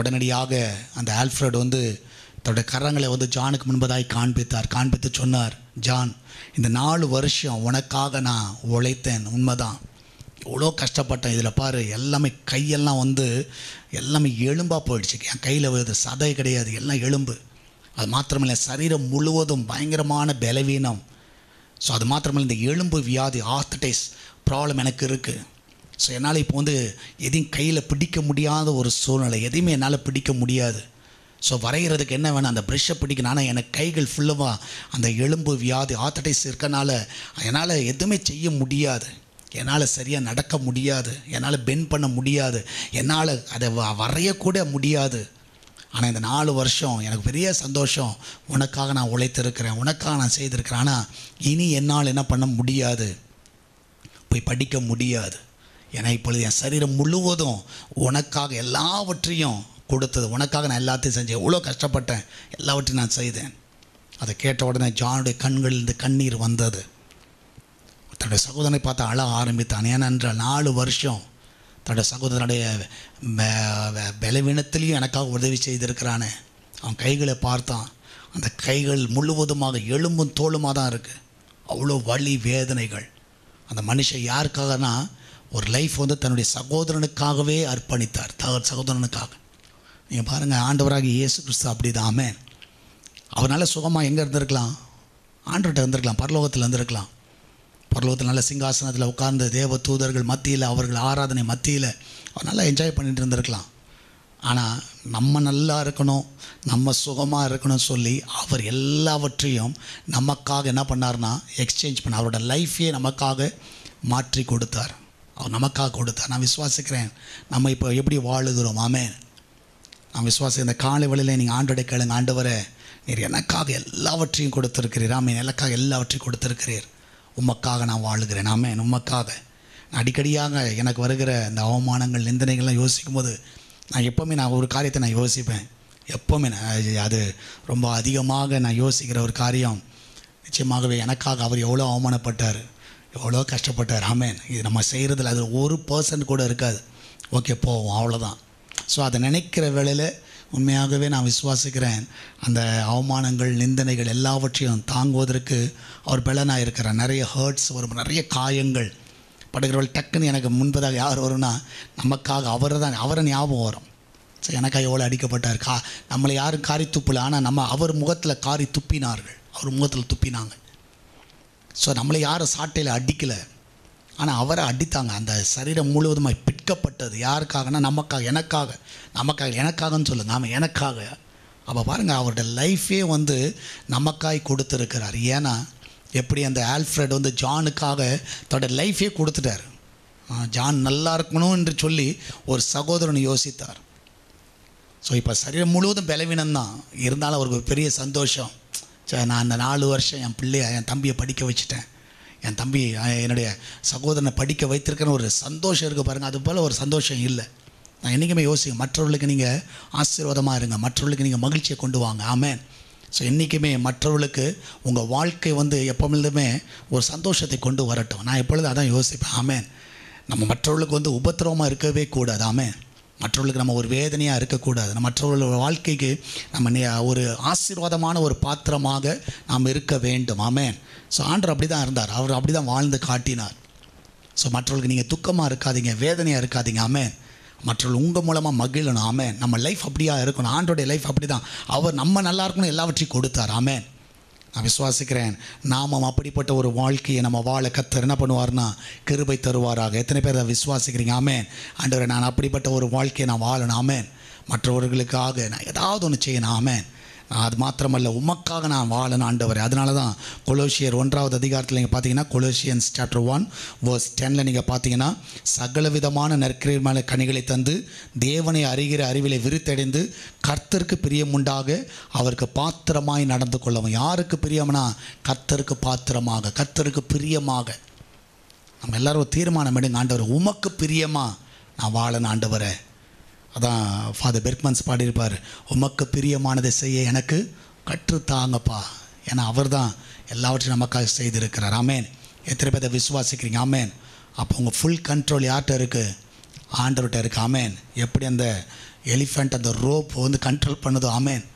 உடனடியாக அந்த ஆல்ஃப்ரட் வந்து தன்னுடைய கரங்களை வந்து ஜானுக்கு முன்பதாய் காண்பித்தார் காண்பித்து சொன்னார் ஜான் இந்த நாலு வருஷம் உனக்காக நான் உழைத்தேன் உண்மைதான் எவ்வளோ கஷ்டப்பட்டேன் இதில் பாரு எல்லாமே கையெல்லாம் வந்து எல்லாமே எலும்பாக போயிடுச்சு என் கையில் வருது சதை கிடையாது எல்லாம் எலும்பு அது மாத்திரமில்லை சரீரம் முழுவதும் பயங்கரமான பலவீனம் ஸோ அது மாத்திரமில்லை இந்த எலும்பு வியாதி ஆர்த்தடைஸ் ப்ராப்ளம் எனக்கு இருக்குது ஸோ என்னால் இப்போ வந்து எதையும் கையில் பிடிக்க முடியாத ஒரு சூழ்நிலை எதையுமே என்னால் பிடிக்க முடியாது ஸோ வரைகிறதுக்கு என்ன வேணும் அந்த ப்ரெஷ்ஷை பிடிக்கணும் ஆனால் எனக்கு கைகள் ஃபுல்லாக அந்த எலும்பு வியாதி ஆர்த்தடைஸ் இருக்கனால என்னால் எதுவுமே செய்ய முடியாது என்னால் சரியாக நடக்க முடியாது என்னால் பெண்ட் பண்ண முடியாது என்னால் அதை வ- வரையக்கூட முடியாது ஆனால் இந்த நாலு வருஷம் எனக்கு பெரிய சந்தோஷம் உனக்காக நான் உழைத்திருக்கிறேன் உனக்காக நான் செய்திருக்கிறேன் ஆனால் இனி என்னால் என்ன பண்ண முடியாது போய் படிக்க முடியாது ஏன்னா இப்பொழுது என் சரீரம் முழுவதும் உனக்காக எல்லாவற்றையும் கொடுத்தது உனக்காக நான் எல்லாத்தையும் செஞ்சேன் எவ்வளோ கஷ்டப்பட்டேன் எல்லாவற்றையும் நான் செய்தேன் அதை கேட்ட உடனே ஜானுடைய கண்களிலிருந்து கண்ணீர் வந்தது தன்னுடைய சகோதரனை பார்த்து அழ ஆரம்பித்தான் ஏனென்றால் நாலு வருஷம் தன்னுடைய சகோதரனுடைய ப- ப- பலவீனத்திலையும் எனக்காக உதவி செய்திருக்கிறானே அவன் கைகளை பார்த்தான் அந்த கைகள் முழுவதுமாக எலும்பும் தோலுமாக தான் இருக்குது அவ்வளோ வலி வேதனைகள் அந்த மனுஷன் யாருக்காகனா ஒரு லைஃப் வந்து தன்னுடைய சகோதரனுக்காகவே அர்ப்பணித்தார் தக சகோதரனுக்காக நீங்கள் பாருங்கள் ஆண்டவராக இயேசு கிறிஸ்து அப்படி தான் ஆமென் அவனால் சுகமாக எங்கே இருந்திருக்கலாம் ஆண்டவர்கிட்ட இருந்திருக்கலாம் பரலோகத்தில் இருந்திருக்கலாம் பரலோகத்தில் நல்ல சிங்காசனத்தில் உட்கார்ந்து தேவ தூதர்கள் மத்தியில் அவர்கள் ஆராதனை மத்தியில் அவர் நல்லா என்ஜாய் பண்ணிட்டு இருந்திருக்கலாம் ஆனால் நம்ம நல்லா இருக்கணும் நம்ம சுகமாக இருக்கணும்னு சொல்லி அவர் எல்லாவற்றையும் நமக்காக என்ன பண்ணார்னா எக்ஸ்சேஞ்ச் பண்ண அவரோட லைஃபையே நமக்காக மாற்றி கொடுத்தார் அவர் நமக்காக கொடுத்தார் நான் விசுவாசிக்கிறேன் நம்ம இப்போ எப்படி வாழுகிறோம் ஆமென் நான் விசுவாசி இந்த காலை வேளையில் நீங்கள் ஆண்டோட கேளுங்க ஆண்டவரே நீர் எனக்காக எல்லாவற்றையும் கொடுத்துருக்கிறீர் ஆமென் எனக்காக எல்லாவற்றையும் கொடுத்துருக்கிறீர் உமக்காக நான் வாழுகிறேன் ஆமென் உமக்காக நான் அடிக்கடியாக எனக்கு வருகிற இந்த அவமானங்கள் நிந்தனைகள்லாம் யோசிக்கும் போது நான் எப்போவுமே நான் ஒரு காரியத்தை நான் யோசிப்பேன் எப்போவுமே நான் அது- அது ரொம்ப அதிகமாக நான் யோசிக்கிற ஒரு காரியம் நிச்சயமாகவே எனக்காக அவர் எவ்வளோ அவமானப்பட்டார் எவ்வளோ கஷ்டப்பட்டார் ஆமென் இது நம்ம செய்கிறதுல அது ஒரு பர்சன்ட் கூட இருக்காது ஓகே போவோம் அவ்வளோதான் ஸோ அதை நினைக்கிற வேளையில் உண்மையாகவே நான் விசுவாசிக்கிறேன் அந்த அவமானங்கள் நிந்தனைகள் எல்லாவற்றையும் தாங்குவதற்கு அவர் பலனாக இருக்கிறார் நிறைய ஹர்ட்ஸ் வரும் நிறைய காயங்கள் படுகிறவள் டக்குன்னு எனக்கு முன்பதாக யார் வரும்னா நமக்காக அவரை தான் அவரை ஞாபகம் வரும் ஸோ எனக்காக எவ்வளோ அடிக்கப்பட்டார் கா நம்மளை யாரும் காரி துப்பல ஆனால் நம்ம அவர் முகத்தில் காரி துப்பினார்கள் அவர் முகத்தில் துப்பினாங்க ஸோ நம்மளை யாரும் சாட்டையில் அடிக்கலை ஆனால் அவரை அடித்தாங்க அந்த சரீரம் முழுவதுமாய் பிற்கப்பட்டது யாருக்காகனா நமக்காக எனக்காக நமக்காக எனக்காகன்னு சொல்லுங்க ஆமாம் எனக்காக அப்போ பாருங்கள் அவரோட லைஃபே வந்து நமக்காய் கொடுத்துருக்கிறார் ஏன்னா எப்படி அந்த ஆல்ஃப்ரெட் வந்து ஜானுக்காக தன்னோட லைஃபே கொடுத்துட்டார் ஆ, ஜான் நல்லா இருக்கணும் என்று சொல்லி ஒரு சகோதரன் யோசித்தார் ஸோ இப்போ சரீரம் முழுவதும் பலவீனம் தான் இருந்தாலும் அவருக்கு ஒரு பெரிய சந்தோஷம் சே நான் அந்த நாலு வருஷம் என் பிள்ளைய என் தம்பியை படிக்க வச்சுட்டேன் என் தம்பி அஹ், என்னுடைய சகோதரனை படிக்க வைத்திருக்கிற ஒரு சந்தோஷம் இருக்குது பாருங்கள் அது போல் ஒரு சந்தோஷம் இல்லை நான் என்றைக்குமே யோசிங்க மற்றவர்களுக்கு நீங்கள் ஆசீர்வாதமாக இருங்க மற்றவர்களுக்கு நீங்கள் மகிழ்ச்சியை கொண்டு வாங்க ஆமென் ஸோ என்றைக்குமே மற்றவர்களுக்கு உங்கள் வாழ்க்கை வந்து எப்பொழுதுமே ஒரு சந்தோஷத்தை கொண்டு வரட்டும் நான் எப்பொழுதும் அதான் யோசிப்பேன் ஆமென் நம்ம மற்றவர்களுக்கு வந்து உபத்திரவமாக இருக்கவே கூடாது ஆமென் மற்றவர்களுக்கு நம்ம ஒரு வேதனையாக இருக்கக்கூடாது நம்ம மற்றவர்களோட வாழ்க்கைக்கு நம்ம நே- ஒரு ஆசீர்வாதமான ஒரு பாத்திரமாக நாம் இருக்க வேண்டும் ஆமென் ஸோ ஆண்டவர் அப்படி தான் இருந்தார் அவர் அப்படி தான் வாழ்ந்து காட்டினார் ஸோ மற்றவர்களுக்கு நீங்கள் துக்கமாக இருக்காதீங்க வேதனையாக இருக்காதீங்க ஆமென் மற்றவர்கள் உங்கள் மூலமாக மகிழணும் ஆமென் நம்ம லைஃப் அப்படியா இருக்கணும் ஆண்டோடைய லைஃப் அப்படி தான் அவர் நம்ம நல்லா இருக்கணும் எல்லாவற்றையும் கொடுத்தார் ஆமென் நான் விசுவாசிக்கிறேன் நாமும் அப்படிப்பட்ட ஒரு வாழ்க்கையை நம்ம வாழ கத்தர் என்ன பண்ணுவார்னா கிருபை தருவாராக எத்தனை பேர் அதை விசுவாசிக்கிறீங்க ஆமென் ஆண்டவரே நான் அப்படிப்பட்ட ஒரு வாழ்க்கையை நான் வாழணும் ஆமென் மற்றவர்களுக்காக நான் ஏதாவது ஒன்று செய்யணும் ஆமென் நான் அது மாத்திரமல்ல உமக்காக நான் வாழணும் ஆண்டவரே அதனால தான் கொலோசியர் ஒன்றாவது அதிகாரத்தில் நீங்கள் பார்த்தீங்கன்னா கொலோசியன்ஸ் சாப்டர் ஒன் வேர்ஸ் டெனில் நீங்கள் பார்த்தீங்கன்னா சகல விதமான நற்கிரியமான கனிகளை தந்து தேவனை அறிகிற அறிவிலை விருத்தடைந்து கர்த்தருக்கு பிரியமுண்டாக அவருக்கு பாத்திரமாய் நடந்து கொள்ளவும் யாருக்கு பிரியம்னா கர்த்தருக்கு பாத்திரமாக கர்த்தருக்கு பிரியமாக நம்ம எல்லாரும் ஒரு தீர்மானம் எடுங்க ஆண்டவர் உமக்கு பிரியமா நான் வாழணும் ஆண்டவரே அதான் ஃபாதர் பெர்க்மன்ஸ் பாடியிருப்பார் உமக்கு பிரியமானதை செய்ய எனக்கு கற்றுத்தாங்கப்பா ஏன்னா அவர் தான் எல்லாவற்றையும் நமக்காக செய்திருக்கிறார் ஆமேன் எத்தனை பேர் விசுவாசிக்கிறீங்க ஆமேன் அப்போ உங்கள் ஃபுல் கண்ட்ரோல் யார்கிட்ட இருக்குது ஆண்டவர்கிட்ட இருக்குது ஆமேன் எப்படி அந்த எலிஃபண்ட் அந்த ரோப் வந்து கண்ட்ரோல் பண்ணுதோ ஆமேன்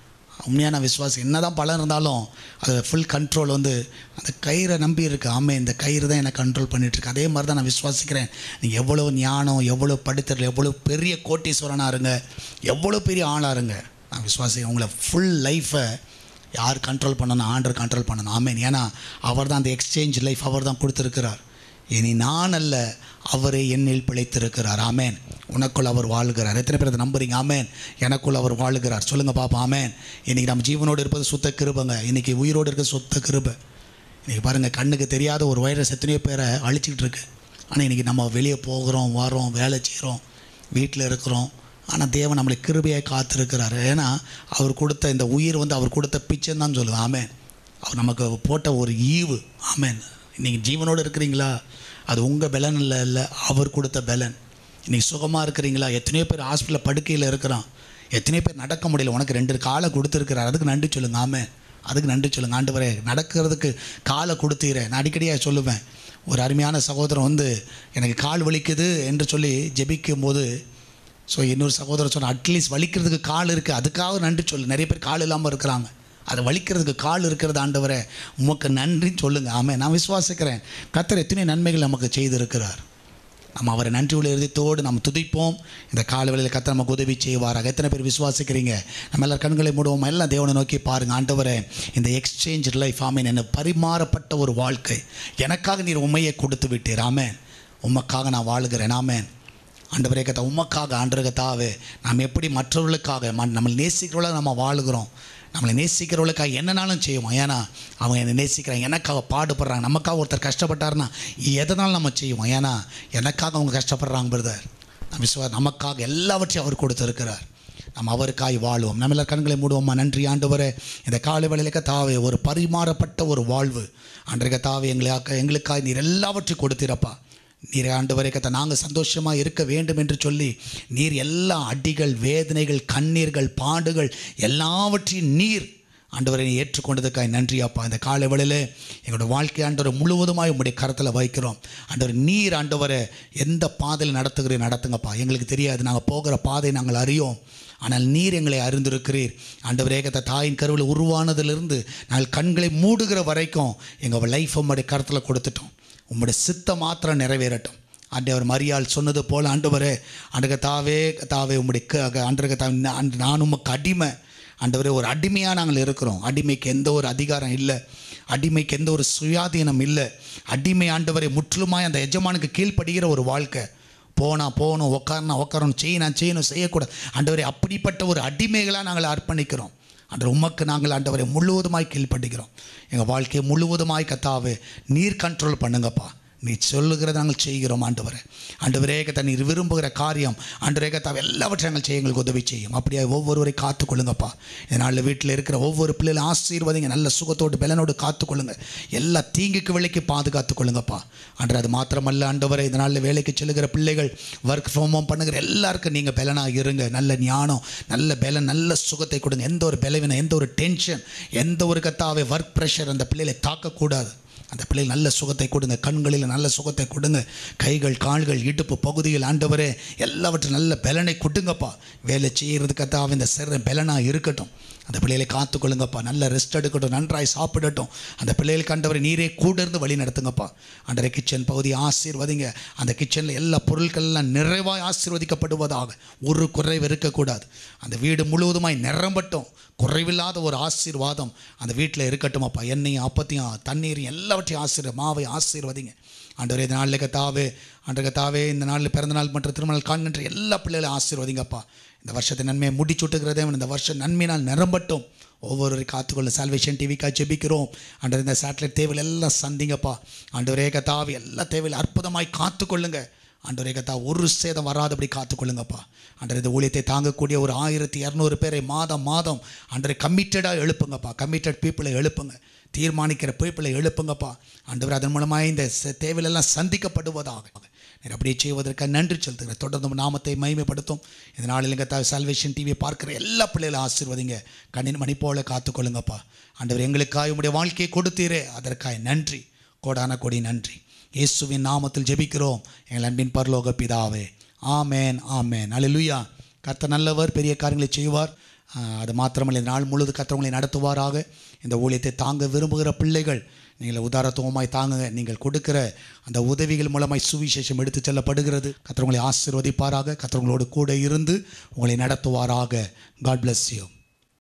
உண்மையான விசுவாசம் என்ன தான் பலன் இருந்தாலும் அது ஃபுல் கண்ட்ரோல் வந்து அந்த கயிறை நம்பி இருக்கு ஆமே இந்த கயிறு தான் என்னை கண்ட்ரோல் பண்ணிகிட்ருக்கு அதே மாதிரி தான் நான் விசுவாசிக்கிறேன் நீங்கள் எவ்வளோ ஞானம் எவ்வளோ படித்தல் எவ்வளோ பெரிய கோட்டீஸ்வரனாக இருங்க எவ்வளோ பெரிய ஆளாக இருங்க நான் விசுவாசிக்கிறேன் உங்களை ஃபுல் லைஃப்பை யார் கண்ட்ரோல் பண்ணணும் ஆண்டர் கண்ட்ரோல் பண்ணணும் ஆமேன் ஏன்னா அவர் தான் அந்த எக்ஸ்சேஞ்ச் லைஃப் அவர் தான் கொடுத்துருக்கிறார் இனி நான் அல்ல அவரே என்னில் பிழைத்திருக்கிறார் ஆமேன் உனக்குள் அவர் வாழ்கிறார் எத்தனை பேர் அதை நம்புறீங்க ஆமேன் எனக்குள் அவர் வாழுகிறார் சொல்லுங்கள் பாப்பா ஆமேன் இன்றைக்கி நம்ம ஜீவனோடு இருப்பது சுத்த கிருபங்க இன்றைக்கி உயிரோடு இருக்கிறது சுத்த கிருபை இன்றைக்கி பாருங்கள் கண்ணுக்கு தெரியாத ஒரு வைரஸ் எத்தனையோ பேரை அழிச்சிக்கிட்டு இருக்கு ஆனால் இன்றைக்கி நம்ம வெளியே போகிறோம் வரோம் வேலை செய்கிறோம் வீட்டில் இருக்கிறோம் ஆனால் தேவன் நம்மளை கிருபையாக காத்திருக்கிறாரு ஏன்னா அவர் கொடுத்த இந்த உயிர் வந்து அவர் கொடுத்த பிச்சைன்னு தான் சொல்லுது ஆமேன் அவர் நமக்கு போட்ட ஒரு ஈவு ஆமேன் நீங்கள் ஜீவனோடு இருக்கிறீங்களா அது உங்கள் பலன் இல்லை இல்லை அவர் கொடுத்த பலன் இன்றைக்கி சுகமாக இருக்கிறீங்களா எத்தனையோ பேர் ஹாஸ்பிட்டலில் படுக்கையில் இருக்கிறான் எத்தனையோ பேர் நடக்க முடியல உனக்கு ரெண்டு காலை கொடுத்துருக்கிறார் அதுக்கு நன்றி சொல்லுங்க ஆமே அதுக்கு நன்றி சொல்லுங்க ஆண்டவரே நடக்கிறதுக்கு காலை கொடுத்தீரேன் நான் அடிக்கடியாக சொல்லுவேன் ஒரு அருமையான சகோதரன் வந்து எனக்கு கால் வலிக்குது என்று சொல்லி ஜெபிக்கும் போது ஸோ இன்னொரு சகோதரர் சொன்ன அட்லீஸ்ட் வலிக்கிறதுக்கு கால் இருக்குது அதுக்காக நன்றி சொல்லு நிறைய பேர் கால் இல்லாமல் இருக்கிறாங்க அதை வலிக்கிறதுக்கு கால் இருக்கிறது ஆண்டவரே உமக்கு நன்றின்னு சொல்லுங்கள் ஆமே நான் விசுவாசிக்கிறேன் கத்தர் எத்தனை நன்மைகள் நமக்கு செய்திருக்கிறார் நம்ம அவரை நன்றி உள்ள இருதயத்தோடு நம்ம துதிப்போம் இந்த கால வேளையில் கத்த நமக்கு உதவி செய்வாராக எத்தனை பேர் விசுவாசிக்கிறீங்க நம்ம எல்லாரும் கண்களை மூடுவோம் எல்லாம் தேவனை நோக்கி பாருங்க ஆண்டவரே இந்த எக்ஸ்சேஞ்ச் லைஃப் ஆமேன் என்ன பரிமாறப்பட்ட ஒரு வாழ்க்கை எனக்காக நீர் உண்மையை கொடுத்து விட்டீர் ஆமேன் உமக்காக நான் வாழுகிறேன் ஆமேன் ஆண்டவரே கத்தா உமக்காக ஆண்டவரே கத்தாவே நாம் எப்படி மற்றவர்களுக்காக ம- நம்மளை நேசிக்கிறவர்களாக நம்ம வாழுகிறோம் நம்மளை நேசிக்கிறவர்களுக்காக என்னனாலும் செய்வோம் ஏன்னா அவங்க என்னை நேசிக்கிறாங்க எனக்காக பாடுபடுறாங்க நமக்காக ஒருத்தர் கஷ்டப்பட்டாருன்னா எதனாலும் நம்ம செய்வோம் ஏன்னா எனக்காக அவங்க கஷ்டப்படுறாங்க பிரதர் நம்ம விசுவா நமக்காக எல்லாவற்றையும் அவர் கொடுத்துருக்கிறார் நம்ம அவருக்காய் வாழுவோம் நம்ம எல்லார் கண்களை மூடுவோமா நன்றி ஆண்டவரே இந்த காலை வேளையில தாவே ஒரு பரிமாறப்பட்ட ஒரு வாழ்வு அன்றைய தாவே எங்களுக்காக எங்களுக்காய் நீர் எல்லாவற்றையும் கொடுத்திரப்பா நீர் ஆண்டவரே கத்த நாங்கள் சந்தோஷமாக இருக்க வேண்டும் என்று சொல்லி நீர் எல்லா அடிகள் வேதனைகள் கண்ணீர்கள் பாடுகள் எல்லாவற்றையும் நீர் ஆண்டவரை நீ ஏற்றுக்கொண்டதுக்காய் நன்றி அப்பா இந்த காலை வேளையிலே எங்களோட வாழ்க்கை ஆண்டவரை முழுவதுமாய் உங்களுடைய கரத்தில் வைக்கிறோம் ஆண்டவர் நீர் ஆண்டவரை எந்த பாதையில் நடத்துகிறீர் நடத்துங்கப்பா எங்களுக்கு தெரியாது நாங்கள் போகிற பாதை நாங்கள் அறியோம் ஆனால் நீர் எங்களை அறிந்திருக்கிறீர் ஆண்டவரே கத்த தாயின் கருவில் உருவானதிலிருந்து நாங்கள் கண்களை மூடுகிற வரைக்கும் எங்கள் லைஃப் உங்களுடைய கரத்தில் கொடுத்துட்டோம் உம்முடைய சித்தம் மாத்திரம் நிறைவேறட்டும் ஆண்டவர் மரியாள் சொன்னது போல் ஆண்டவரே ஆண்டக தாவே தாவே உம்முடைய ஆண்டக தாவே நான் நான் உமக்கு அடிமை ஆண்டவரே ஒரு அடிமையாக நாங்கள் இருக்கிறோம் அடிமைக்கு எந்த ஒரு அதிகாரம் இல்லை அடிமைக்கு எந்த ஒரு சுயாதீனம் இல்லை அடிமை ஆண்டவரை முற்றிலுமாய் அந்த எஜமானுக்கு கீழ்ப்படுகிற ஒரு வாழ்க்கை போனா போகணும் உட்காரணும் உட்காரணும் செய்யணும் செய்யணும் செய்யக்கூடாது ஆண்டவரே அப்படிப்பட்ட ஒரு அடிமைகளாக நாங்கள் அர்ப்பணிக்கிறோம் அன்று உமக்கு நாங்கள் ஆண்டவரை முழுவதுமாய் கீழ்ப்படுகிறோம் எங்கள் வாழ்க்கையை முழுவதுமாய் கத்தாவே நீர் கண்ட்ரோல் பண்ணுங்கப்பா நீ சொல்லுகிறத நாங்கள் செய்கிறோம் ஆண்டவரே ஆண்டவரே கத்தா நீர் விரும்புகிற காரியம் ஆண்டவரே கத்தா எல்லாவற்றையும் நாங்கள் செய்ய எங்களுக்கு உதவி செய்யும் அப்படியே ஒவ்வொருவரை காத்துக்கொள்ளுங்கப்பா இதனால் வீட்டில் இருக்கிற ஒவ்வொரு பிள்ளைகளும் ஆசீர்வதிங்க நல்ல சுகத்தோடு பலனோடு காத்துக்கொள்ளுங்க எல்லா தீங்குக்கு விலைக்கு பாதுகாத்து கொள்ளுங்கப்பா அன்று அது மாத்திரமல்ல ஆண்டவரே இதனால் வேலைக்கு செல்லுகிற பிள்ளைகள் ஒர்க் ஃப்ரம் ஹோம் பண்ணுகிற எல்லாருக்கும் நீங்கள் பலனாக இருங்க நல்ல ஞானம் நல்ல பலன் நல்ல சுகத்தை கொடுங்க எந்த ஒரு பலவீனம் எந்த ஒரு டென்ஷன் எந்த ஒரு கத்தாவே ஒர்க் ப்ரெஷர் அந்த பிள்ளைகளை தாக்கக்கூடாது அந்த பிள்ளைகள் நல்ல சுகத்தை கொடுங்க கண்களில் நல்ல சுகத்தை கொடுங்க கைகள் கால்கள் இடுப்பு பகுதியில் ஆண்டவரே எல்லாவற்றும் நல்ல பலனை கொடுங்கப்பா வேலை செய்கிறதுக்கத்தான் இந்த சிற பலனாக இருக்கட்டும் அந்த பிள்ளைகளை காத்துக்கொள்ளுங்கப்பா நல்ல ரெஸ்ட் எடுக்கட்டும் நன்றாய் சாப்பிடட்டும் அந்த பிள்ளைகளுக்கு ஆண்டவரை நீரே கூட இருந்து வழி நடத்துங்கப்பா அன்றரை கிச்சன் பகுதி ஆசீர்வதிங்க அந்த கிச்சனில் எல்லா பொருட்கள்லாம் நிறைவாய் ஆசீர்வதிக்கப்படுவதாக ஒரு குறைவு இருக்கக்கூடாது அந்த வீடு முழுவதுமாய் நிரம்பட்டும் குறைவில்லாத ஒரு ஆசீர்வாதம் அந்த வீட்டில் இருக்கட்டும் அப்பா எண்ணெயும் அப்பத்தையும் தண்ணீரையும் எல்லாவற்றையும் ஆசீர் மாவை ஆசீர்வதிங்க ஆண்டவரே இந்த நாளில் கத்தாவே அன்றைய கத்தாவே இந்த நாளில் பிறந்த நாள் மற்றும் திருமணம் காண்கின்ற எல்லா பிள்ளைகளையும் ஆசீர்வதிங்கப்பா இந்த வருஷத்தை நன்மையை முடிச்சுட்டுகிறதே இந்த வருஷம் நன்மையினால் நிரம்பட்டும் ஒவ்வொரு காத்துக்கொள்ள சால்வேஷன் டிவிக்காக ஜெபிக்கிறோம் ஆண்டவர் இந்த சேட்டலைட் தேவையில் எல்லாம் சந்திங்கப்பா ஆண்டவரே கத்தாவே எல்லா தேவையில் அற்புதமாய் காத்துக்கொள்ளுங்க ஆண்டவரே கத்தா ஒரு சேதம் வராதபடி காத்துக்கொள்ளுங்கப்பா ஆண்டவர் இந்த ஊழியத்தை தாங்கக்கூடிய ஒரு ஆயிரத்தி இரநூறு பேரை மாதம் மாதம் ஆண்டரை கமிட்டடாக எழுப்புங்கப்பா கமிட்டட் பீப்புளை எழுப்புங்க தீர்மானிக்கிற பீப்புளை எழுப்புங்கப்பா ஆண்டவர் அதன் மூலமாக இந்த ச- தேவையிலெல்லாம் சந்திக்கப்படுவதாக நீர் அப்படியே செய்வதற்கு நன்றி செலுத்துகிறேன் தொடர்ந்து உம் நாமத்தை மகிமைப்படுத்தும் இந்த நாளில் கத்தா சால்வேஷன் டிவியை பார்க்குற எல்லா பிள்ளைகளும் ஆசீர்வதிங்க கண்ணின் மணி போல காத்துக்கொள்ளுங்கப்பா ஆண்டவர் எங்களுக்காக உம்முடைய வாழ்க்கையை கொடுத்தீரே அதற்காக நன்றி கோடான கொடி நன்றி இயேசுவின் நாமத்தில் ஜெபிக்கிறோம் எங்கள் அன்பின் பரலோக பிதாவே ஆமேன் ஆமேன் அல்லேலூயா கர்த்தர் நல்லவர் பெரிய காரியங்களை செய்வார் ஆஹ், அது மாத்திரமல்ல இந்த நாள் முழுது கத்தவங்களை நடத்துவாராக இந்த ஊழியத்தை தாங்க விரும்புகிற பிள்ளைகள் நீங்கள் உதாரத்துவமாய் தாங்குங்க நீங்கள் கொடுக்கிற அந்த உதவிகள் மூலமாய் சுவிசேஷம் எடுத்து செல்லப்படுகிறது கத்தவங்களை ஆசீர்வதிப்பாராக கத்தவங்களோடு கூட இருந்து உங்களை நடத்துவாராக காட் bless you